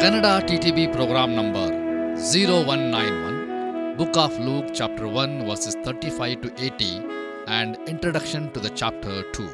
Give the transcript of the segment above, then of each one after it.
Kannada TTB program number zero one nine one book of Luke chapter one verses thirty five to eighty and introduction to the chapter two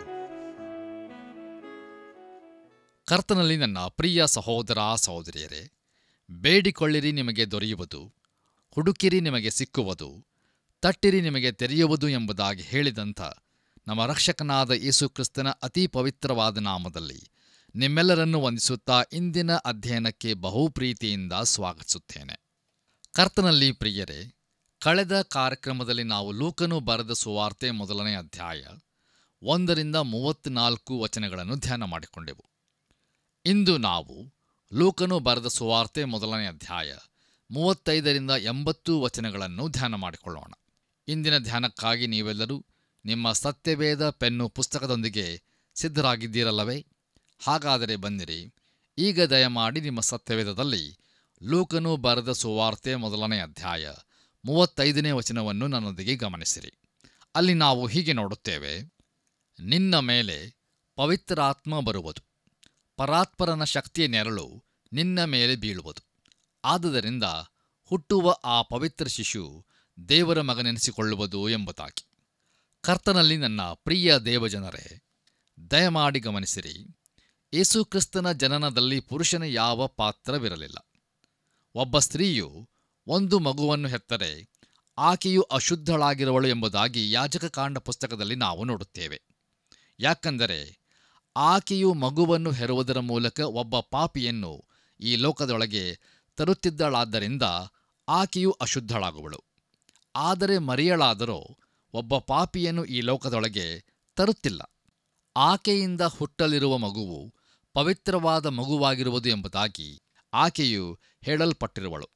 ಕರ್ತನಲ್ಲಿ ನನ್ನ ಪ್ರಿಯ ಸಹೋದರ ಸಹೋದರಿಯರೇ ಬೇಡಿಕೊಳ್ಳಿರಿ ನಿಮಗೆ ದೊರೆಯುವುದು ಹುಡುಕಿರಿ ನಿಮಗೆ ಸಿಕ್ಕುವುದು ತಟ್ಟಿರಿ ನಿಮಗೆ ತೆರೆಯುವುದು ಎಂಬುದಾಗಿ ಹೇಳಿದಂಥ ನಮ್ಮ ರಕ್ಷಕನಾದ ಯೇಸು ಕ್ರಿಸ್ತನ ಅತಿ ಪವಿತ್ರವಾದ ನಾಮದಲ್ಲಿ ನಿಮ್ಮೆಲ್ಲರನ್ನು ವಂದಿಸುತ್ತಾ ಇಂದಿನ ಅಧ್ಯಯನಕ್ಕೆ ಬಹು ಪ್ರೀತಿಯಿಂದ ಸ್ವಾಗತಿಸುತ್ತೇನೆ ಕರ್ತನಲ್ಲಿ ಪ್ರಿಯರೇ ಕಳೆದ ಕಾರ್ಯಕ್ರಮದಲ್ಲಿ ನಾವು ಲೂಕನು ಬರೆದ ಸುವಾರ್ತೆ ಮೊದಲನೇ ಅಧ್ಯಾಯ ಒಂದರಿಂದ ಮೂವತ್ತ್ನಾಲ್ಕು ವಚನಗಳನ್ನು ಧ್ಯಾನ ಮಾಡಿಕೊಂಡೆವು ಇಂದು ನಾವು ಲೂಕನು ಬರೆದ ಸುವಾರ್ತೆ ಮೊದಲನೇ ಅಧ್ಯಾಯ ಮೂವತ್ತೈದರಿಂದ ಎಂಬತ್ತು ವಚನಗಳನ್ನು ಧ್ಯಾನ ಮಾಡಿಕೊಳ್ಳೋಣ ಇಂದಿನ ಧ್ಯಾನಕ್ಕಾಗಿ ನೀವೆಲ್ಲರೂ ನಿಮ್ಮ ಸತ್ಯವೇದ ಪೆನ್ನು ಪುಸ್ತಕದೊಂದಿಗೆ ಸಿದ್ಧರಾಗಿದ್ದೀರಲ್ಲವೇ ಹಾಗಾದರೆ ಬನ್ನಿರಿ ಈಗ ದಯಮಾಡಿ ನಿಮ್ಮ ಸತ್ಯವೇದದಲ್ಲಿ ಲೂಕನು ಬರೆದ ಸುವಾರ್ತೆ ಮೊದಲನೇ ಅಧ್ಯಾಯ ಮೂವತ್ತೈದನೇ ವಚನವನ್ನು ನನ್ನೊಂದಿಗೆ ಗಮನಿಸಿರಿ ಅಲ್ಲಿ ನಾವು ಹೀಗೆ ನೋಡುತ್ತೇವೆ ನಿನ್ನ ಮೇಲೆ ಪವಿತ್ರಾತ್ಮ ಬರುವುದು ಪರಾತ್ಪರನ ಶಕ್ತಿಯ ನೆರಳು ನಿನ್ನ ಮೇಲೆ ಬೀಳುವುದು ಆದುದರಿಂದ ಹುಟ್ಟುವ ಆ ಪವಿತ್ರ ಶಿಶು ದೇವರ ಮಗನೆನಿಸಿಕೊಳ್ಳುವುದು ಎಂಬುದಾಗಿ ಕರ್ತನಲ್ಲಿ ನನ್ನ ಪ್ರಿಯ ದೇವಜನರೇ ದಯಮಾಡಿ ಗಮನಿಸಿರಿ ಯೇಸುಕ್ರಿಸ್ತನ ಜನನದಲ್ಲಿ ಪುರುಷನ ಯಾವ ಪಾತ್ರವಿರಲಿಲ್ಲ ಒಬ್ಬ ಸ್ತ್ರೀಯು ಒಂದು ಮಗುವನ್ನು ಹೆತ್ತರೆ ಆಕೆಯು ಅಶುದ್ಧಳಾಗಿರುವಳು ಎಂಬುದಾಗಿ ಯಾಜಕಕಾಂಡ ಪುಸ್ತಕದಲ್ಲಿ ನಾವು ನೋಡುತ್ತೇವೆ ಯಾಕಂದರೆ ಆಕೆಯು ಮಗುವನ್ನು ಹೆರುವುದರ ಮೂಲಕ ಒಬ್ಬ ಪಾಪಿಯನ್ನು ಈ ಲೋಕದೊಳಗೆ ತರುತ್ತಿದ್ದಳಾದ್ದರಿಂದ ಆಕೆಯು ಅಶುದ್ಧಳಾಗುವಳು ಆದರೆ ಮರಿಯಳಾದರೋ ಒಬ್ಬ ಪಾಪಿಯನ್ನು ಈ ಲೋಕದೊಳಗೆ ತರುತ್ತಿಲ್ಲ ಆಕೆಯಿಂದ ಹುಟ್ಟಲಿರುವ ಮಗುವು ಪವಿತ್ರವಾದ ಮಗುವಾಗಿರುವುದು ಎಂಬುದಾಗಿ ಆಕೆಯು ಹೇಳಲ್ಪಟ್ಟಿರುವಳು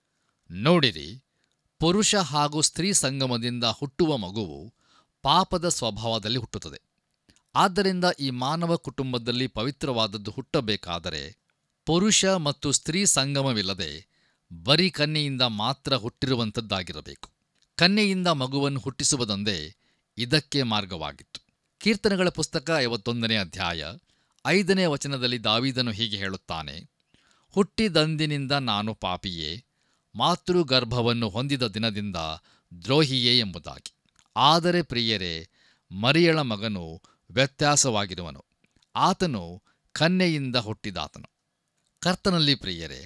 ನೋಡಿರಿ ಪುರುಷ ಹಾಗೂ ಸ್ತ್ರೀ ಸಂಗಮದಿಂದ ಹುಟ್ಟುವ ಮಗುವು ಪಾಪದ ಸ್ವಭಾವದಲ್ಲಿ ಹುಟ್ಟುತ್ತದೆ ಆದ್ದರಿಂದ ಈ ಮಾನವ ಕುಟುಂಬದಲ್ಲಿ ಪವಿತ್ರವಾದದ್ದು ಹುಟ್ಟಬೇಕಾದರೆ ಪುರುಷ ಮತ್ತು ಸ್ತ್ರೀ ಸಂಗಮವಿಲ್ಲದೆ ಬರೀ ಕನ್ಯೆಯಿಂದ ಮಾತ್ರ ಹುಟ್ಟಿರುವಂಥದ್ದಾಗಿರಬೇಕು ಕನ್ಯೆಯಿಂದ ಮಗುವನ್ನು ಹುಟ್ಟಿಸುವುದೊಂದೇ ಇದಕ್ಕೆ ಮಾರ್ಗವಾಗಿತ್ತು ಕೀರ್ತನೆಗಳ ಪುಸ್ತಕ ಐವತ್ತೊಂದನೇ ಅಧ್ಯಾಯ ಐದನೇ ವಚನದಲ್ಲಿ ದಾವಿದನು ಹೀಗೆ ಹೇಳುತ್ತಾನೆ ಹುಟ್ಟಿದಂದಿನಿಂದ ನಾನು ಪಾಪಿಯೇ ಮಾತೃಗರ್ಭವನ್ನು ಹೊಂದಿದ ದಿನದಿಂದ ದ್ರೋಹಿಯೇ ಎಂಬುದಾಗಿ ಆದರೆ ಪ್ರಿಯರೇ ಮರಿಯಳ ಮಗನು ವ್ಯತ್ಯಾಸವಾಗಿರುವನು ಆತನು ಕನ್ಯೆಯಿಂದ ಹುಟ್ಟಿದಾತನು ಕರ್ತನಲ್ಲಿ ಪ್ರಿಯರೇ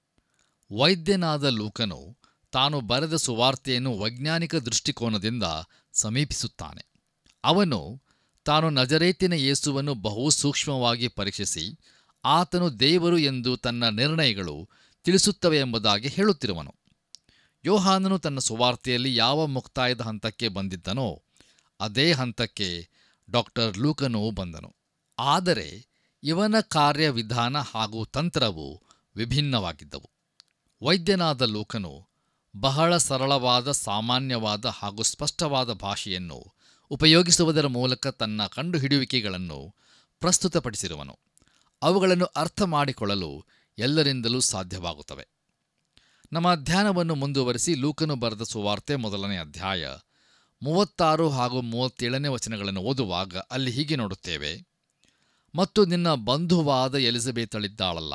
ವೈದ್ಯನಾದ ಲೂಕನು ತಾನು ಬರೆದ ಸುವಾರ್ತೆಯನ್ನು ವೈಜ್ಞಾನಿಕ ದೃಷ್ಟಿಕೋನದಿಂದ ಸಮೀಪಿಸುತ್ತಾನೆ ಅವನು ತಾನು ನಜರೇತಿನ ಯೇಸುವನ್ನು ಬಹು ಸೂಕ್ಷ್ಮವಾಗಿ ಪರೀಕ್ಷಿಸಿ ಆತನು ದೇವರು ಎಂದು ತನ್ನ ನಿರ್ಣಯಗಳು ತಿಳಿಸುತ್ತವೆ ಎಂಬುದಾಗಿ ಹೇಳುತ್ತಿರುವನು ಯೋಹಾನನು ತನ್ನ ಸುವಾರ್ತೆಯಲ್ಲಿ ಯಾವ ಮುಕ್ತಾಯದ ಹಂತಕ್ಕೆ ಬಂದಿದ್ದನೋ ಅದೇ ಹಂತಕ್ಕೆ ಡಾಕ್ಟರ್ ಲೂಕನು ಬಂದನು ಆದರೆ ಇವನ ಕಾರ್ಯವಿಧಾನ ಹಾಗೂ ತಂತ್ರವು ವಿಭಿನ್ನವಾಗಿದ್ದವು ವೈದ್ಯನಾದ ಲೂಕನು ಬಹಳ ಸರಳವಾದ ಸಾಮಾನ್ಯವಾದ ಹಾಗೂ ಸ್ಪಷ್ಟವಾದ ಭಾಷೆಯನ್ನು ಉಪಯೋಗಿಸುವುದರ ಮೂಲಕ ತನ್ನ ಕಂಡುಹಿಡಿಯುವಿಕೆಗಳನ್ನು ಪ್ರಸ್ತುತಪಡಿಸಿರುವನು ಅವುಗಳನ್ನು ಅರ್ಥ ಮಾಡಿಕೊಳ್ಳಲು ಎಲ್ಲರಿಂದಲೂ ಸಾಧ್ಯವಾಗುತ್ತವೆ ನಮ್ಮ ಧ್ಯಾನವನ್ನು ಮುಂದುವರಿಸಿ ಲೂಕನು ಬರೆದ ಸುವಾರ್ತೆ ಮೊದಲನೇ ಅಧ್ಯಾಯ ಮೂವತ್ತಾರು ಹಾಗೂ ಮೂವತ್ತೇಳನೇ ವಚನಗಳನ್ನು ಓದುವಾಗ ಅಲ್ಲಿ ಹೀಗೆ ನೋಡುತ್ತೇವೆ ಮತ್ತು ನಿನ್ನ ಬಂಧುವಾದ ಎಲಿಜಬೆತಳಿದ್ದಾಳಲ್ಲ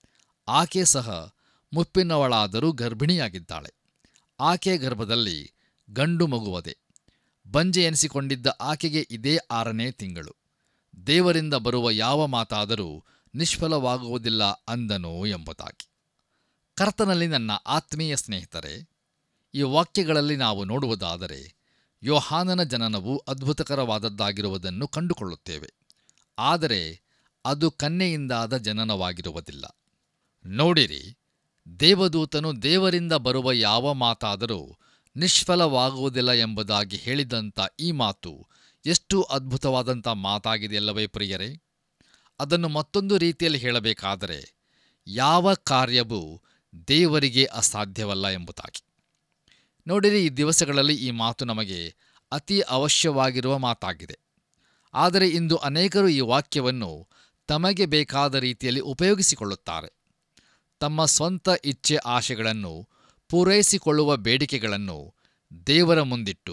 ಆಕೆ ಸಹ ಮುಪ್ಪಿನವಳಾದರೂ ಗರ್ಭಿಣಿಯಾಗಿದ್ದಾಳೆ ಆಕೆ ಗರ್ಭದಲ್ಲಿ ಗಂಡು ಮಗುವದೆ ಬಂಜೆ ಎನಿಸಿಕೊಂಡಿದ್ದ ಆಕೆಗೆ ಇದೇ ಆರನೇ ತಿಂಗಳು ದೇವರಿಂದ ಬರುವ ಯಾವ ಮಾತಾದರೂ ನಿಷ್ಫಲವಾಗುವುದಿಲ್ಲ ಅಂದನು ಎಂಬುದಾಗಿ ಕರ್ತನಲ್ಲಿ ನನ್ನ ಆತ್ಮೀಯ ಸ್ನೇಹಿತರೆ ಈ ವಾಕ್ಯಗಳಲ್ಲಿ ನಾವು ನೋಡುವುದಾದರೆ ಯೋಹಾನನ ಜನನವು ಅದ್ಭುತಕರವಾದದ್ದಾಗಿರುವುದನ್ನು ಕಂಡುಕೊಳ್ಳುತ್ತೇವೆ ಆದರೆ ಅದು ಕನ್ಯೆಯಿಂದಾದ ಜನನವಾಗಿರುವುದಿಲ್ಲ ನೋಡಿರಿ ದೇವದೂತನು ದೇವರಿಂದ ಬರುವ ಯಾವ ಮಾತಾದರೂ ನಿಷ್ಫಲವಾಗುವುದಿಲ್ಲ ಎಂಬುದಾಗಿ ಹೇಳಿದಂಥ ಈ ಮಾತು ಎಷ್ಟು ಅದ್ಭುತವಾದಂಥ ಮಾತಾಗಿದೆಯಲ್ಲವೇ ಪ್ರಿಯರೇ ಅದನ್ನು ಮತ್ತೊಂದು ರೀತಿಯಲ್ಲಿ ಹೇಳಬೇಕಾದರೆ ಯಾವ ಕಾರ್ಯವೂ ದೇವರಿಗೆ ಅಸಾಧ್ಯವಲ್ಲ ಎಂಬುದಾಗಿ ನೋಡಿರಿ ಈ ದಿವಸಗಳಲ್ಲಿ ಈ ಮಾತು ನಮಗೆ ಅತಿ ಅವಶ್ಯವಾಗಿರುವ ಮಾತಾಗಿದೆ ಆದರೆ ಇಂದು ಅನೇಕರು ಈ ವಾಕ್ಯವನ್ನು ತಮಗೆ ಬೇಕಾದ ರೀತಿಯಲ್ಲಿ ಉಪಯೋಗಿಸಿಕೊಳ್ಳುತ್ತಾರೆ ತಮ್ಮ ಸ್ವಂತ ಇಚ್ಛೆ ಆಶೆಗಳನ್ನು ಪೂರೈಸಿಕೊಳ್ಳುವ ಬೇಡಿಕೆಗಳನ್ನು ದೇವರ ಮುಂದಿಟ್ಟು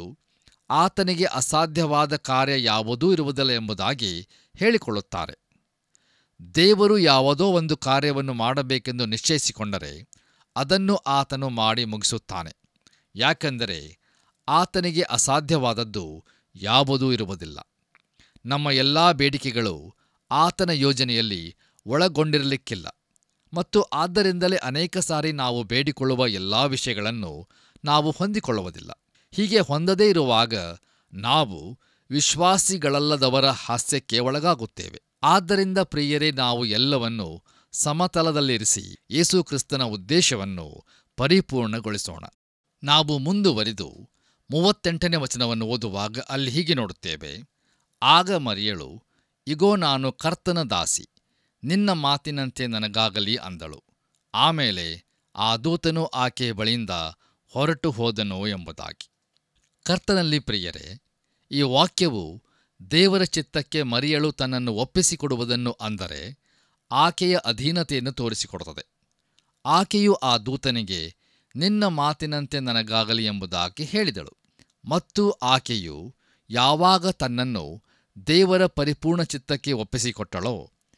ಆತನಿಗೆ ಅಸಾಧ್ಯವಾದ ಕಾರ್ಯ ಯಾವುದೂ ಇರುವುದಿಲ್ಲ ಎಂಬುದಾಗಿ ಹೇಳಿಕೊಳ್ಳುತ್ತಾರೆ ದೇವರು ಯಾವುದೋ ಒಂದು ಕಾರ್ಯವನ್ನು ಮಾಡಬೇಕೆಂದು ನಿಶ್ಚಯಿಸಿಕೊಂಡರೆ ಅದನ್ನು ಆತನು ಮಾಡಿ ಮುಗಿಸುತ್ತಾನೆ ಯಾಕೆಂದರೆ ಆತನಿಗೆ ಅಸಾಧ್ಯವಾದದ್ದು ಯಾವುದೂ ಇರುವುದಿಲ್ಲ ನಮ್ಮ ಎಲ್ಲ ಬೇಡಿಕೆಗಳು ಆತನ ಯೋಜನೆಯಲ್ಲಿ ಒಳಗೊಂಡಿರಲಿಕ್ಕಿಲ್ಲ ಮತ್ತು ಆದ್ದರಿಂದಲೇ ಅನೇಕ ಸಾರಿ ನಾವು ಬೇಡಿಕೊಳ್ಳುವ ಎಲ್ಲ ವಿಷಯಗಳನ್ನು ನಾವು ಹೊಂದಿಕೊಳ್ಳುವುದಿಲ್ಲ ಹೀಗೆ ಹೊಂದದೇ ಇರುವಾಗ ನಾವು ವಿಶ್ವಾಸಿಗಳಲ್ಲದವರ ಹಾಸ್ಯಕ್ಕೆ ಒಳಗಾಗುತ್ತೇವೆ ಆದ್ದರಿಂದ ಪ್ರಿಯರೇ ನಾವು ಎಲ್ಲವನ್ನು ಸಮತಲದಲ್ಲಿರಿಸಿ ಯೇಸು ಕ್ರಿಸ್ತನ ಉದ್ದೇಶವನ್ನು ಪರಿಪೂರ್ಣಗೊಳಿಸೋಣ ನಾವು ಮುಂದುವರಿದು ಮೂವತ್ತೆಂಟನೇ ವಚನವನ್ನು ಓದುವಾಗ ಅಲ್ಲಿ ಹೀಗೆ ನೋಡುತ್ತೇವೆ ಆಗ ಮರಿಯಳು ಇಗೋ ನಾನು ಕರ್ತನ ದಾಸಿ ನಿನ್ನ ಮಾತಿನಂತೆ ನನಗಾಗಲಿ ಅಂದಳು ಆಮೇಲೆ ಆ ದೂತನು ಆಕೆಯ ಬಳಿಯಿಂದ ಹೊರಟು ಹೋದನು ಎಂಬುದಾಗಿ ಕರ್ತನಲ್ಲಿ ಪ್ರಿಯರೇ ಈ ವಾಕ್ಯವು ದೇವರ ಚಿತ್ತಕ್ಕೆ ಮರಿಯಳು ತನ್ನನ್ನು ಒಪ್ಪಿಸಿಕೊಡುವುದನ್ನು ಅಂದರೆ ಆಕೆಯ ಅಧೀನತೆಯನ್ನು ತೋರಿಸಿಕೊಡುತ್ತದೆ ಆಕೆಯು ಆ ದೂತನಿಗೆ ನಿನ್ನ ಮಾತಿನಂತೆ ನನಗಾಗಲಿ ಎಂಬುದಾಗಿ ಹೇಳಿದಳು ಮತ್ತು ಆಕೆಯು ಯಾವಾಗ ತನ್ನನ್ನು ದೇವರ ಪರಿಪೂರ್ಣ ಚಿತ್ತಕ್ಕೆ ಒಪ್ಪಿಸಿಕೊಟ್ಟಳೋ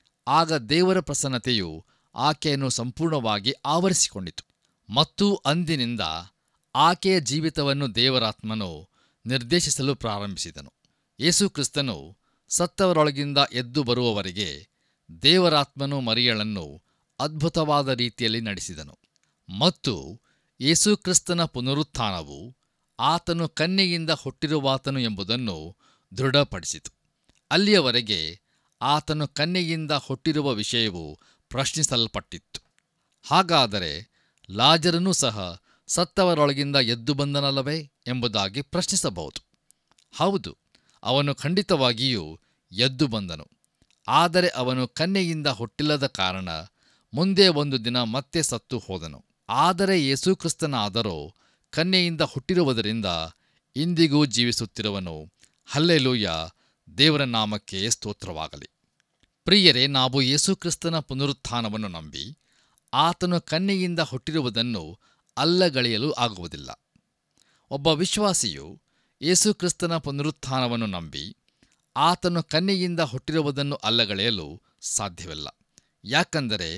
ಆಗ ದೇವರ ಪ್ರಸನ್ನತೆಯು ಆಕೆಯನ್ನು ಸಂಪೂರ್ಣವಾಗಿ ಆವರಿಸಿಕೊಂಡಿತು ಮತ್ತು ಅಂದಿನಿಂದ ಆಕೆಯ ಜೀವಿತವನ್ನು ದೇವರಾತ್ಮನು ನಿರ್ದೇಶಿಸಲು ಪ್ರಾರಂಭಿಸಿದನು ಯೇಸು ಕ್ರಿಸ್ತನು ಸತ್ತವರೊಳಗಿಂದ ಎದ್ದು ಬರುವವರೆಗೆ ದೇವರಾತ್ಮನು ಮರಿಯಳನ್ನು ಅದ್ಭುತವಾದ ರೀತಿಯಲ್ಲಿ ನಡೆಸಿದನು ಮತ್ತು ಯೇಸು ಕ್ರಿಸ್ತನ ಪುನರುತ್ಥಾನವು ಆತನು ಕನ್ಯೆಯಿಂದ ಹುಟ್ಟಿರುವಾತನು ಎಂಬುದನ್ನು ದೃಢಪಡಿಸಿತು ಅಲ್ಲಿಯವರೆಗೆ ಆತನು ಕನ್ಯೆಯಿಂದ ಹುಟ್ಟಿರುವ ವಿಷಯವು ಪ್ರಶ್ನಿಸಲ್ಪಟ್ಟಿತ್ತು ಹಾಗಾದರೆ ಲಾಜರನೂ ಸಹ ಸತ್ತವರೊಳಗಿಂದ ಎದ್ದು ಬಂದನಲ್ಲವೇ ಎಂಬುದಾಗಿ ಪ್ರಶ್ನಿಸಬಹುದು ಹೌದು ಅವನು ಖಂಡಿತವಾಗಿಯೂ ಎದ್ದು ಬಂದನು ಆದರೆ ಅವನು ಕನ್ಯೆಯಿಂದ ಹುಟ್ಟಿಲ್ಲದ ಕಾರಣ ಮುಂದೆ ಒಂದು ದಿನ ಮತ್ತೆ ಸತ್ತು ಹೋದನು ಆದರೆ ಯೇಸುಕ್ರಿಸ್ತನಾದರೋ ಕನ್ಯೆಯಿಂದ ಹುಟ್ಟಿರುವುದರಿಂದ ಇಂದಿಗೂ ಜೀವಿಸುತ್ತಿರುವನು ಹಲ್ಲೆಲೂಯ ದೇವರ ನಾಮಕ್ಕೆ ಸ್ತೋತ್ರವಾಗಲಿ ಪ್ರಿಯರೇ ನಾವು ಯೇಸುಕ್ರಿಸ್ತನ ಪುನರುತ್ಥಾನವನ್ನು ನಂಬಿ ಆತನು ಕನ್ಯೆಯಿಂದ ಹುಟ್ಟಿರುವುದನ್ನು ಅಲ್ಲಗಳೆಯಲು ಆಗುವುದಿಲ್ಲ ಒಬ್ಬ ವಿಶ್ವಾಸಿಯು ಯೇಸುಕ್ರಿಸ್ತನ ಪುನರುತ್ಥಾನವನ್ನು ನಂಬಿ ಆತನು ಕನ್ಯೆಯಿಂದ ಹುಟ್ಟಿರುವುದನ್ನು ಅಲ್ಲಗಳೆಯಲು ಸಾಧ್ಯವಿಲ್ಲ ಯಾಕಂದರೆ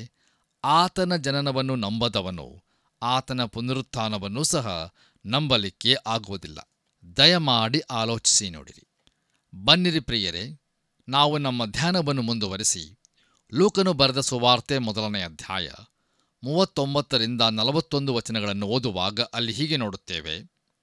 ಆತನ ಜನನವನ್ನು ನಂಬದವನು ಆತನ ಪುನರುತ್ಥಾನವನ್ನು ಸಹ ನಂಬಲಿಕ್ಕೆ ಆಗುವುದಿಲ್ಲ ದಯಮಾಡಿ ಆಲೋಚಿಸಿ ನೋಡಿರಿ ಬನ್ನಿರಿ ಪ್ರಿಯರೇ ನಾವು ನಮ್ಮ ಧ್ಯಾನವನ್ನು ಮುಂದುವರಿಸಿ ಲೂಕನು ಬರೆದ ಸುವಾರ್ತೆ ಮೊದಲನೇ ಅಧ್ಯಾಯ ಮೂವತ್ತೊಂಬತ್ತರಿಂದ ನಲವತ್ತೊಂದು ವಚನಗಳನ್ನು ಓದುವಾಗ ಅಲ್ಲಿ ಹೀಗೆ ನೋಡುತ್ತೇವೆ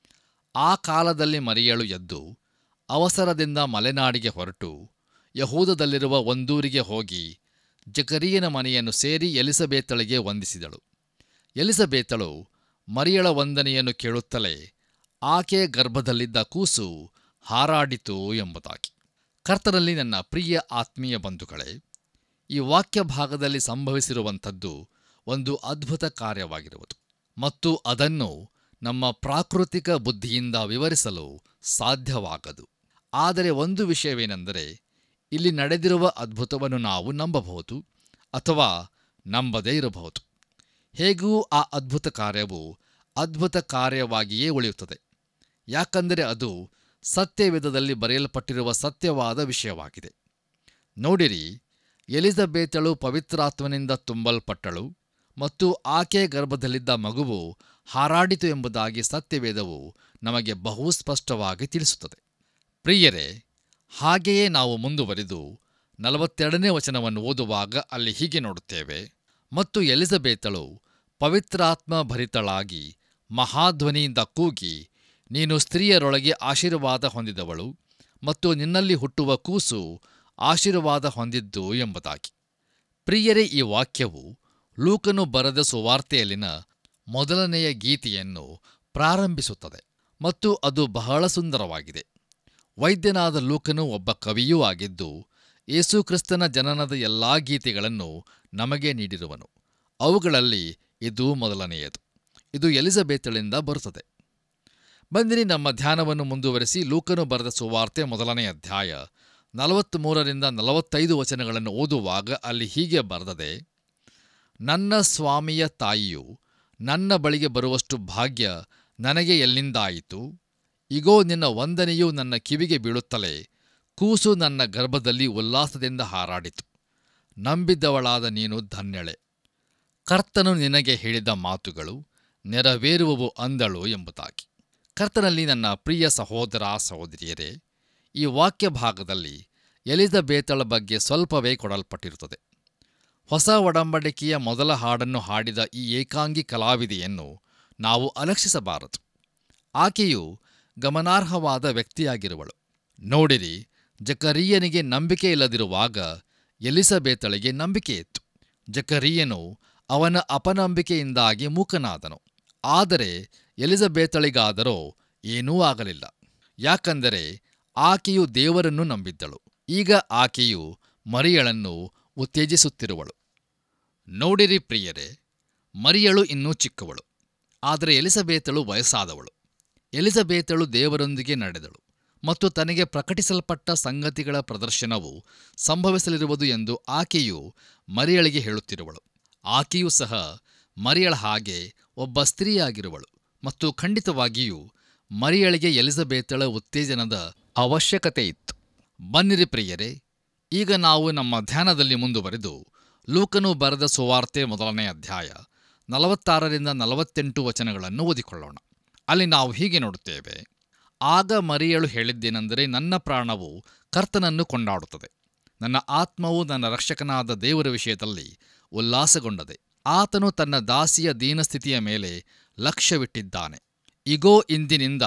ಆ ಕಾಲದಲ್ಲಿ ಮರಿಯಳು ಎದ್ದು ಅವಸರದಿಂದ ಮಲೆನಾಡಿಗೆ ಹೊರಟು ಯಹೂದದಲ್ಲಿರುವ ಒಂದೂರಿಗೆ ಹೋಗಿ ಜಕರಿಯನ ಮನೆಯನ್ನು ಸೇರಿ ಎಲಿಸಬೇತಳಿಗೆ ವಂದಿಸಿದಳು ಎಲಿಸಬೇತಳು ಮರಿಯಳ ವಂದನೆಯನ್ನು ಕೇಳುತ್ತಲೇ ಆಕೆಯ ಗರ್ಭದಲ್ಲಿದ್ದ ಕೂಸು ಹಾರಾಡಿತು ಎಂಬುದಾಗಿ ಕರ್ತನಲ್ಲಿ ನನ್ನ ಪ್ರಿಯ ಆತ್ಮೀಯ ಬಂಧುಗಳೇ ಈ ವಾಕ್ಯ ಭಾಗದಲ್ಲಿ ಸಂಭವಿಸಿರುವಂಥದ್ದು ಒಂದು ಅದ್ಭುತ ಕಾರ್ಯವಾಗಿರುವುದು ಮತ್ತು ಅದನ್ನು ನಮ್ಮ ಪ್ರಾಕೃತಿಕ ಬುದ್ಧಿಯಿಂದ ವಿವರಿಸಲು ಸಾಧ್ಯವಾಗದು ಆದರೆ ಒಂದು ವಿಷಯವೇನೆಂದರೆ ಇಲ್ಲಿ ನಡೆದಿರುವ ಅದ್ಭುತವನ್ನು ನಾವು ನಂಬಬಹುದು ಅಥವಾ ನಂಬದೇ ಇರಬಹುದು ಹೇಗೂ ಆ ಅದ್ಭುತ ಕಾರ್ಯವು ಅದ್ಭುತ ಕಾರ್ಯವಾಗಿಯೇ ಉಳಿಯುತ್ತದೆ ಯಾಕಂದರೆ ಅದು ಸತ್ಯವೇದದಲ್ಲಿ ಬರೆಯಲ್ಪಟ್ಟಿರುವ ಸತ್ಯವಾದ ವಿಷಯವಾಗಿದೆ ನೋಡಿರಿ ಎಲಿಜಬೇತಳು ಪವಿತ್ರಾತ್ಮನಿಂದ ತುಂಬಲ್ಪಟ್ಟಳು ಮತ್ತು ಆಕೆಯ ಗರ್ಭದಲ್ಲಿದ್ದ ಮಗುವು ಹಾರಾಡಿತು ಎಂಬುದಾಗಿ ಸತ್ಯವೇದವು ನಮಗೆ ಬಹು ಸ್ಪಷ್ಟವಾಗಿ ತಿಳಿಸುತ್ತದೆ ಪ್ರಿಯರೇ ಹಾಗೆಯೇ ನಾವು ಮುಂದುವರಿದು ನಲವತ್ತೆರಡನೇ ವಚನವನ್ನು ಓದುವಾಗ ಅಲ್ಲಿ ಹೀಗೆ ನೋಡುತ್ತೇವೆ ಮತ್ತು ಎಲಿಜಬೇತಳು ಪವಿತ್ರಾತ್ಮ ಭರಿತಳಾಗಿ ಮಹಾಧ್ವನಿಯಿಂದ ಕೂಗಿ ನೀನು ಸ್ತ್ರೀಯರೊಳಗೆ ಆಶೀರ್ವಾದ ಹೊಂದಿದವಳು ಮತ್ತು ನಿನ್ನಲ್ಲಿ ಹುಟ್ಟುವ ಕೂಸು ಆಶೀರ್ವಾದ ಹೊಂದಿದ್ದು ಎಂಬುದಾಗಿ ಪ್ರಿಯರೇ ಈ ವಾಕ್ಯವು ಲೂಕನು ಬರೆದ ಸುವಾರ್ತೆಯಲ್ಲಿನ ಮೊದಲನೆಯ ಗೀತೆಯನ್ನು ಪ್ರಾರಂಭಿಸುತ್ತದೆ ಮತ್ತು ಅದು ಬಹಳ ಸುಂದರವಾಗಿದೆ ವೈದ್ಯನಾದ ಲೂಕನು ಒಬ್ಬ ಕವಿಯೂ ಆಗಿದ್ದು ಯೇಸುಕ್ರಿಸ್ತನ ಜನನದ ಎಲ್ಲಾ ಗೀತೆಗಳನ್ನು ನಮಗೆ ನೀಡಿರುವನು ಅವುಗಳಲ್ಲಿ ಇದು ಮೊದಲನೆಯದು ಇದು ಎಲಿಜಬೇತಳಿಂದ ಬರುತ್ತದೆ ಬಂದಿರಿ ನಮ್ಮ ಧ್ಯಾನವನ್ನು ಮುಂದುವರೆಸಿ ಲೂಕನು ಬರೆದ ಸುವಾರ್ತೆ ಮೊದಲನೇ ಅಧ್ಯಾಯ ನಲವತ್ತ್ಮೂರರಿಂದ ನಲವತ್ತೈದು ವಚನಗಳನ್ನು ಓದುವಾಗ ಅಲ್ಲಿ ಹೀಗೆ ಬರೆದದೆ ನನ್ನ ಸ್ವಾಮಿಯ ತಾಯಿಯು ನನ್ನ ಬಳಿಗೆ ಬರುವಷ್ಟು ಭಾಗ್ಯ ನನಗೆ ಎಲ್ಲಿಂದಾಯಿತು ಇಗೋ ನಿನ್ನ ವಂದನೆಯು ನನ್ನ ಕಿವಿಗೆ ಬೀಳುತ್ತಲೇ ಕೂಸು ನನ್ನ ಗರ್ಭದಲ್ಲಿ ಉಲ್ಲಾಸದಿಂದ ಹಾರಾಡಿತು ನಂಬಿದ್ದವಳಾದ ನೀನು ಧನ್ಯಳೆ ಕರ್ತನು ನಿನಗೆ ಹೇಳಿದ ಮಾತುಗಳು ನೆರವೇರುವವು ಅಂದಳು ಎಂಬುದಾಗಿ ಕರ್ತನಲ್ಲಿ ನನ್ನ ಪ್ರಿಯ ಸಹೋದರ ಸಹೋದರಿಯರೇ ಈ ವಾಕ್ಯ ಭಾಗದಲ್ಲಿ ಎಲಿಜಬೇತಳ ಬಗ್ಗೆ ಸ್ವಲ್ಪವೇ ಕೊಡಲ್ಪಟ್ಟಿರುತ್ತದೆ ಹೊಸ ಒಡಂಬಡಿಕೆಯ ಮೊದಲ ಹಾಡನ್ನು ಹಾಡಿದ ಈ ಏಕಾಂಗಿ ಕಲಾವಿದೆಯನ್ನು ನಾವು ಅಲಕ್ಷಿಸಬಾರದು ಆಕೆಯು ಗಮನಾರ್ಹವಾದ ವ್ಯಕ್ತಿಯಾಗಿರುವಳು ನೋಡಿರಿ ಜಕರೀಯನಿಗೆ ನಂಬಿಕೆ ಇಲ್ಲದಿರುವಾಗ ಎಲಿಸಬೇತಳಿಗೆ ನಂಬಿಕೆ ಇತ್ತು ಜಕರೀಯನು ಅವನ ಅಪನಂಬಿಕೆಯಿಂದಾಗಿ ಮೂಕನಾದನು ಆದರೆ ಎಲಿಜಬೇತಳಿಗಾದರೋ ಏನೂ ಆಗಲಿಲ್ಲ ಯಾಕಂದರೆ ಆಕೆಯು ದೇವರನ್ನು ನಂಬಿದ್ದಳು ಈಗ ಆಕೆಯು ಮರಿಯಳನ್ನು ಉತ್ತೇಜಿಸುತ್ತಿರುವಳು ನೋಡಿರಿ ಪ್ರಿಯರೇ ಮರಿಯಳು ಇನ್ನೂ ಚಿಕ್ಕವಳು ಆದರೆ ಎಲಿಸಬೇತಳು ವಯಸ್ಸಾದವಳು ಎಲಿಸಬೇತಳು ದೇವರೊಂದಿಗೆ ನಡೆದಳು ಮತ್ತು ತನಗೆ ಪ್ರಕಟಿಸಲ್ಪಟ್ಟ ಸಂಗತಿಗಳ ಪ್ರದರ್ಶನವು ಸಂಭವಿಸಲಿರುವುದು ಎಂದು ಆಕೆಯು ಮರಿಯಳಿಗೆ ಹೇಳುತ್ತಿರುವಳು ಆಕೆಯೂ ಸಹ ಮರಿಯಳ ಹಾಗೆ ಒಬ್ಬ ಸ್ತ್ರೀಯಾಗಿರುವಳು ಮತ್ತು ಖಂಡಿತವಾಗಿಯೂ ಮರಿಯಳಿಗೆ ಎಲಿಸಬೇತಳ ಉತ್ತೇಜನದ ಅವಶ್ಯಕತೆ ಇತ್ತು ಬನ್ನಿರಿ ಪ್ರಿಯರೇ ಈಗ ನಾವು ನಮ್ಮ ಧ್ಯಾನದಲ್ಲಿ ಮುಂದುವರೆದು ಲೂಕನು ಬರೆದ ಸುವಾರ್ತೆ ಮೊದಲನೇ ಅಧ್ಯಾಯ ನಲವತ್ತಾರರಿಂದ ನಲವತ್ತೆಂಟು ವಚನಗಳನ್ನು ಓದಿಕೊಳ್ಳೋಣ ಅಲ್ಲಿ ನಾವು ಹೀಗೆ ನೋಡುತ್ತೇವೆ ಆಗ ಮರಿಯಳು ಹೇಳಿದ್ದೇನೆಂದರೆ ನನ್ನ ಪ್ರಾಣವು ಕರ್ತನನ್ನು ಕೊಂಡಾಡುತ್ತದೆ ನನ್ನ ಆತ್ಮವು ನನ್ನ ರಕ್ಷಕನಾದ ದೇವರ ವಿಷಯದಲ್ಲಿ ಉಲ್ಲಾಸಗೊಂಡದೆ ಆತನು ತನ್ನ ದಾಸಿಯ ದೀನಸ್ಥಿತಿಯ ಮೇಲೆ ಲಕ್ಷ್ಯವಿಟ್ಟಿದ್ದಾನೆ ಇಗೋ ಇಂದಿನಿಂದ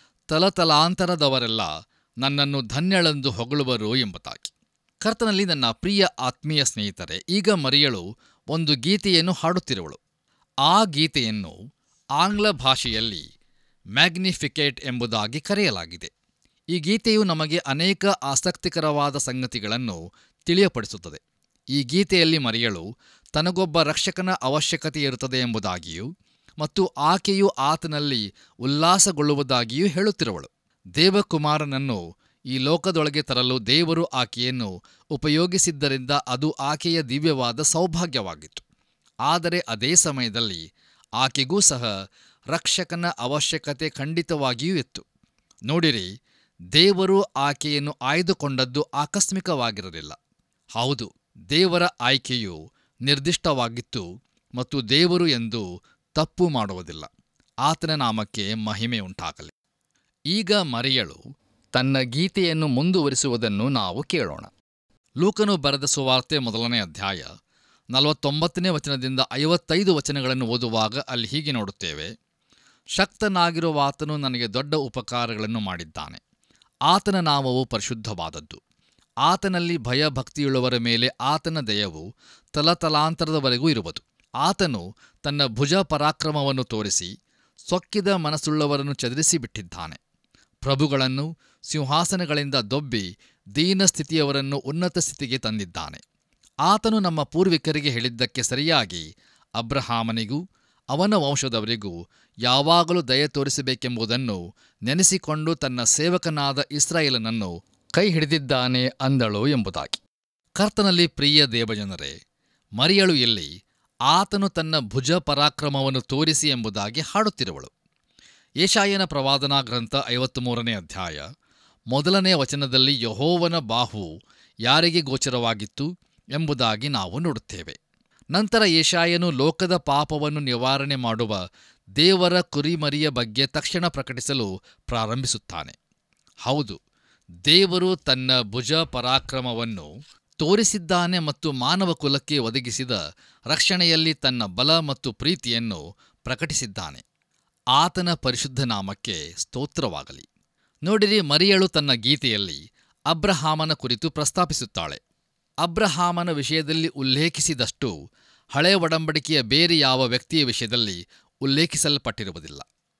ತಲತಲಾಂತರದವರೆಲ್ಲ ನನ್ನನ್ನು ಧನ್ಯಳೆಂದು ಹೊಗಳುವರು ಎಂಬುದಾಗಿ ಕರ್ತನಲ್ಲಿ ನನ್ನ ಪ್ರಿಯ ಆತ್ಮೀಯ ಸ್ನೇಹಿತರೆ ಈಗ ಮರಿಯಳು ಒಂದು ಗೀತೆಯನ್ನು ಹಾಡುತ್ತಿರುವಳು ಆ ಗೀತೆಯನ್ನು ಆಂಗ್ಲ ಭಾಷೆಯಲ್ಲಿ ಮ್ಯಾಗ್ನಿಫಿಕೇಟ್ ಎಂಬುದಾಗಿ ಕರೆಯಲಾಗಿದೆ ಈ ಗೀತೆಯು ನಮಗೆ ಅನೇಕ ಆಸಕ್ತಿಕರವಾದ ಸಂಗತಿಗಳನ್ನು ತಿಳಿಯಪಡಿಸುತ್ತದೆ ಈ ಗೀತೆಯಲ್ಲಿ ಮರಿಯಳು ತನಗೊಬ್ಬ ರಕ್ಷಕನ ಅವಶ್ಯಕತೆ ಇರುತ್ತದೆ ಎಂಬುದಾಗಿಯೂ ಮತ್ತು ಆಕೆಯು ಆತನಲ್ಲಿ ಉಲ್ಲಾಸಗೊಳ್ಳುವುದಾಗಿಯೂ ಹೇಳುತ್ತಿರುವಳು ದೇವಕುಮಾರನನ್ನು ಈ ಲೋಕದೊಳಗೆ ತರಲು ದೇವರು ಆಕೆಯನ್ನು ಉಪಯೋಗಿಸಿದ್ದರಿಂದ ಅದು ಆಕೆಯ ದಿವ್ಯವಾದ ಸೌಭಾಗ್ಯವಾಗಿತ್ತು ಆದರೆ ಅದೇ ಸಮಯದಲ್ಲಿ ಆಕೆಗೂ ಸಹ ರಕ್ಷಕನ ಅವಶ್ಯಕತೆ ಖಂಡಿತವಾಗಿಯೂ ಇತ್ತು ನೋಡಿರಿ ದೇವರು ಆಕೆಯನ್ನು ಆಯ್ದುಕೊಂಡದ್ದು ಆಕಸ್ಮಿಕವಾಗಿರಲಿಲ್ಲ ಹೌದು ದೇವರ ಆಯ್ಕೆಯು ನಿರ್ದಿಷ್ಟವಾಗಿತ್ತು ಮತ್ತು ದೇವರು ಎಂದು ತಪ್ಪು ಮಾಡುವುದಿಲ್ಲ ಆತನ ನಾಮಕ್ಕೆ ಮಹಿಮೆ ಉಂಟಾಗಲಿ ಈಗ ಮರಿಯಳು ತನ್ನ ಗೀತೆಯನ್ನು ಮುಂದುವರಿಸುವುದನ್ನು ನಾವು ಕೇಳೋಣ ಲೂಕನು ಬರೆದ ಸುವಾರ್ತೆ ಮೊದಲನೇ ಅಧ್ಯಾಯ ನಲವತ್ತೊಂಬತ್ತನೇ ವಚನದಿಂದ ಐವತ್ತೈದು ವಚನಗಳನ್ನು ಓದುವಾಗ ಅಲ್ಲಿ ಹೀಗೆ ನೋಡುತ್ತೇವೆ ಶಕ್ತನಾಗಿರುವಾತನು ನನಗೆ ದೊಡ್ಡ ಉಪಕಾರಗಳನ್ನು ಮಾಡಿದ್ದಾನೆ ಆತನ ನಾಮವು ಪರಿಶುದ್ಧವಾದದ್ದು ಆತನಲ್ಲಿ ಭಯಭಕ್ತಿಯುಳ್ಳವರ ಮೇಲೆ ಆತನ ದಯವು ತಲತಲಾಂತರದವರೆಗೂ ಇರುವುದು ಆತನು ತನ್ನ ಭುಜ ಪರಾಕ್ರಮವನ್ನು ತೋರಿಸಿ ಸೊಕ್ಕಿದ ಮನಸ್ಸುಳ್ಳವರನ್ನು ಚದುರಿಸಿ ಬಿಟ್ಟಿದ್ದಾನೆ ಪ್ರಭುಗಳನ್ನು ಸಿಂಹಾಸನಗಳಿಂದ ದೊಬ್ಬಿ ದೀನ ಸ್ಥಿತಿಯವರನ್ನು ಉನ್ನತ ಸ್ಥಿತಿಗೆ ತಂದಿದ್ದಾನೆ ಆತನು ನಮ್ಮ ಪೂರ್ವಿಕರಿಗೆ ಹೇಳಿದ್ದಕ್ಕೆ ಸರಿಯಾಗಿ ಅಬ್ರಹಾಮನಿಗೂ ಅವನ ವಂಶದವರಿಗೂ ಯಾವಾಗಲೂ ದಯ ತೋರಿಸಬೇಕೆಂಬುದನ್ನು ನೆನೆಸಿಕೊಂಡು ತನ್ನ ಸೇವಕನಾದ ಇಸ್ರಾಯೇಲನನ್ನು ಕೈ ಹಿಡಿದಿದ್ದಾನೆ ಅಂದಳು ಎಂಬುದಾಗಿ ಕರ್ತನಲ್ಲಿ ಪ್ರಿಯ ದೇವಜನರೇ ಮರಿಯಳು ಎಲ್ಲಿ ಆತನು ತನ್ನ ಭುಜ ಪರಾಕ್ರಮವನ್ನು ತೋರಿಸಿ ಎಂಬುದಾಗಿ ಹಾಡುತ್ತಿರುವಳು ಏಷಾಯನ ಪ್ರವಾದನಾ ಗ್ರಂಥ ಐವತ್ತ್ಮೂರನೇ ಅಧ್ಯಾಯ ಮೊದಲನೇ ವಚನದಲ್ಲಿ ಯಹೋವನ ಬಾಹು ಯಾರಿಗೆ ಗೋಚರವಾಗಿತ್ತು ಎಂಬುದಾಗಿ ನಾವು ನೋಡುತ್ತೇವೆ ನಂತರ ಏಷಾಯನು ಲೋಕದ ಪಾಪವನ್ನು ನಿವಾರಣೆ ಮಾಡುವ ದೇವರ ಕುರಿಮರಿಯ ಬಗ್ಗೆ ತಕ್ಷಣ ಪ್ರಕಟಿಸಲು ಪ್ರಾರಂಭಿಸುತ್ತಾನೆ ಹೌದು ದೇವರು ತನ್ನ ಭುಜ ಪರಾಕ್ರಮವನ್ನು ತೋರಿಸಿದ್ದಾನೆ ಮತ್ತು ಮಾನವ ಕುಲಕ್ಕೆ ಒದಗಿಸಿದ ರಕ್ಷಣೆಯಲ್ಲಿ ತನ್ನ ಬಲ ಮತ್ತು ಪ್ರೀತಿಯನ್ನು ಪ್ರಕಟಿಸಿದ್ದಾನೆ ಆತನ ಪರಿಶುದ್ಧ ನಾಮಕ್ಕೆ ಸ್ತೋತ್ರವಾಗಲಿ ನೋಡಿರಿ ಮರಿಯಳು ತನ್ನ ಗೀತೆಯಲ್ಲಿ ಅಬ್ರಹಾಮನ ಕುರಿತು ಪ್ರಸ್ತಾಪಿಸುತ್ತಾಳೆ ಅಬ್ರಹಾಮನ ವಿಷಯದಲ್ಲಿ ಉಲ್ಲೇಖಿಸಿದಷ್ಟು ಹಳೆಯ ಒಡಂಬಡಿಕೆಯ ಬೇರೆ ಯಾವ ವ್ಯಕ್ತಿಯ ವಿಷಯದಲ್ಲಿ ಉಲ್ಲೇಖಿಸಲ್ಪಟ್ಟಿರುವುದಿಲ್ಲ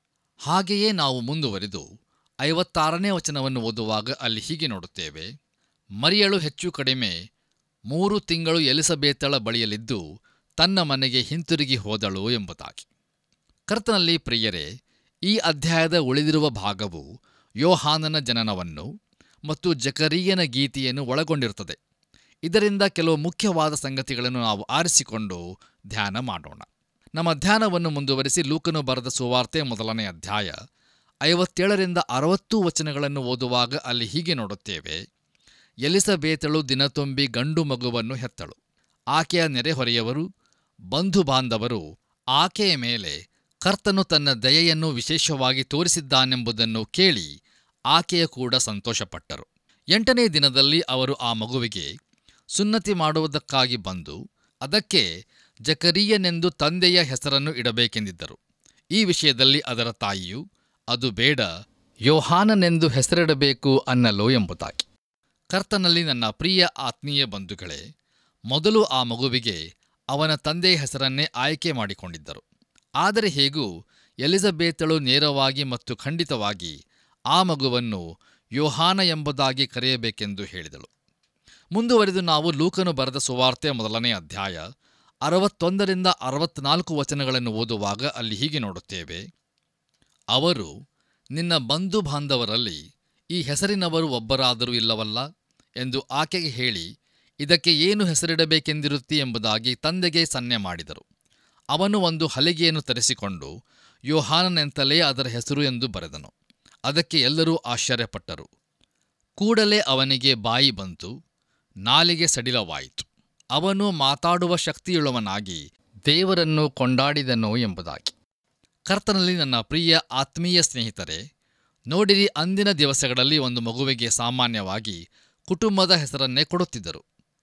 ಹಾಗೆಯೇ ನಾವು ಮುಂದುವರಿದು ಐವತ್ತಾರನೇ ವಚನವನ್ನು ಓದುವಾಗ ಅಲ್ಲಿ ಹೀಗೆ ನೋಡುತ್ತೇವೆ ಮರಿಯಳು ಹೆಚ್ಚು ಕಡಿಮೆ ಮೂರು ತಿಂಗಳು ಎಲಿಸಬೇತಳ ಬಳಿಯಲಿದ್ದು ತನ್ನ ಮನೆಗೆ ಹಿಂತಿರುಗಿ ಹೋದಳು ಎಂಬುದಾಗಿ ಕರ್ತನಲ್ಲಿ ಪ್ರಿಯರೇ ಈ ಅಧ್ಯಾಯದ ಉಳಿದಿರುವ ಭಾಗವು ಯೋಹಾನನ ಜನನವನ್ನು ಮತ್ತು ಜಕರೀಯನ ಗೀತೆಯನ್ನು ಒಳಗೊಂಡಿರುತ್ತದೆ ಇದರಿಂದ ಕೆಲವು ಮುಖ್ಯವಾದ ಸಂಗತಿಗಳನ್ನು ನಾವು ಆರಿಸಿಕೊಂಡು ಧ್ಯಾನ ಮಾಡೋಣ ನಮ್ಮ ಧ್ಯಾನವನ್ನು ಮುಂದುವರಿಸಿ ಲೂಕನು ಬರೆದ ಸುವಾರ್ತೆ ಮೊದಲನೇ ಅಧ್ಯಾಯ ಐವತ್ತೇಳರಿಂದ ಅರವತ್ತು ವಚನಗಳನ್ನು ಓದುವಾಗ ಅಲ್ಲಿ ಹೀಗೆ ನೋಡುತ್ತೇವೆ ಎಲಿಸಬೇತಳು ದಿನತುಂಬಿ ಗಂಡು ಮಗುವನ್ನು ಹೆತ್ತಳು ಆಕೆಯ ನೆರೆಹೊರೆಯವರು ಬಂಧು ಬಾಂಧವರು ಆಕೆಯ ಮೇಲೆ ಕರ್ತನು ತನ್ನ ದಯೆಯನ್ನು ವಿಶೇಷವಾಗಿ ತೋರಿಸಿದ್ದಾನೆಂಬುದನ್ನು ಕೇಳಿ ಆಕೆಯ ಕೂಡ ಸಂತೋಷಪಟ್ಟರು ಎಂಟನೇ ದಿನದಲ್ಲಿ ಅವರು ಆ ಮಗುವಿಗೆ ಸುನ್ನತಿ ಮಾಡುವುದಕ್ಕಾಗಿ ಬಂದು ಅದಕ್ಕೆ ಜಕರೀಯನೆಂದು ತಂದೆಯ ಹೆಸರನ್ನು ಇಡಬೇಕೆಂದಿದ್ದರು ಈ ವಿಷಯದಲ್ಲಿ ಅದರ ತಾಯಿಯು ಅದು ಬೇಡ ಯೋಹಾನನೆಂದು ಹೆಸರಿಡಬೇಕು ಅನ್ನಲು ಎಂಬುದಾಗಿ ಕರ್ತನಲ್ಲಿ ನನ್ನ ಪ್ರಿಯ ಆತ್ಮೀಯ ಬಂಧುಗಳೇ ಮೊದಲು ಆ ಮಗುವಿಗೆ ಅವನ ತಂದೆಯ ಹೆಸರನ್ನೇ ಆಯ್ಕೆ ಮಾಡಿಕೊಂಡಿದ್ದರು ಆದರೆ ಹೇಗೂ ಎಲಿಜಬೇತಳು ನೇರವಾಗಿ ಮತ್ತು ಖಂಡಿತವಾಗಿ ಆ ಮಗುವನ್ನು ಯೋಹಾನ ಎಂಬುದಾಗಿ ಕರೆಯಬೇಕೆಂದು ಹೇಳಿದಳು ಮುಂದುವರೆದು ನಾವು ಲೂಕನು ಬರೆದ ಸುವಾರ್ತೆ ಮೊದಲನೇ ಅಧ್ಯಾಯ ಅರವತ್ತೊಂದರಿಂದ ಅರವತ್ನಾಲ್ಕು ವಚನಗಳನ್ನು ಓದುವಾಗ ಅಲ್ಲಿ ಹೀಗೆ ನೋಡುತ್ತೇವೆ ಅವರು ನಿನ್ನ ಬಂಧು ಬಾಂಧವರಲ್ಲಿ ಈ ಹೆಸರಿನವರು ಒಬ್ಬರಾದರೂ ಇಲ್ಲವಲ್ಲ ಎಂದು ಆಕೆಗೆ ಹೇಳಿ ಇದಕ್ಕೆ ಏನು ಹೆಸರಿಡಬೇಕೆಂದಿರುತ್ತಿ ಎಂಬುದಾಗಿ ತಂದೆಗೆ ಸನ್ನೆ ಮಾಡಿದರು ಅವನು ಒಂದು ಹಲಿಗೆಯನ್ನು ತರಿಸಿಕೊಂಡು ಯೋಹಾನನೆಂತಲೇ ಅದರ ಹೆಸರು ಎಂದು ಬರೆದನು ಅದಕ್ಕೆ ಎಲ್ಲರೂ ಆಶ್ಚರ್ಯಪಟ್ಟರು ಕೂಡಲೇ ಅವನಿಗೆ ಬಾಯಿ ಬಂತು ನಾಲಿಗೆ ಸಡಿಲವಾಯಿತು ಅವನು ಮಾತಾಡುವ ಶಕ್ತಿಯುಳ್ಳವನಾಗಿ ದೇವರನ್ನು ಕೊಂಡಾಡಿದನು ಎಂಬುದಾಗಿ ಕರ್ತನಲ್ಲಿ ನನ್ನ ಪ್ರಿಯ ಆತ್ಮೀಯ ಸ್ನೇಹಿತರೆ ನೋಡಿರಿ ಅಂದಿನ ದಿವಸಗಳಲ್ಲಿ ಒಂದು ಮಗುವಿಗೆ ಸಾಮಾನ್ಯವಾಗಿ ಕುಟುಂಬದ ಹೆಸರನ್ನೇ ಕೊಡುತ್ತಿದ್ದರು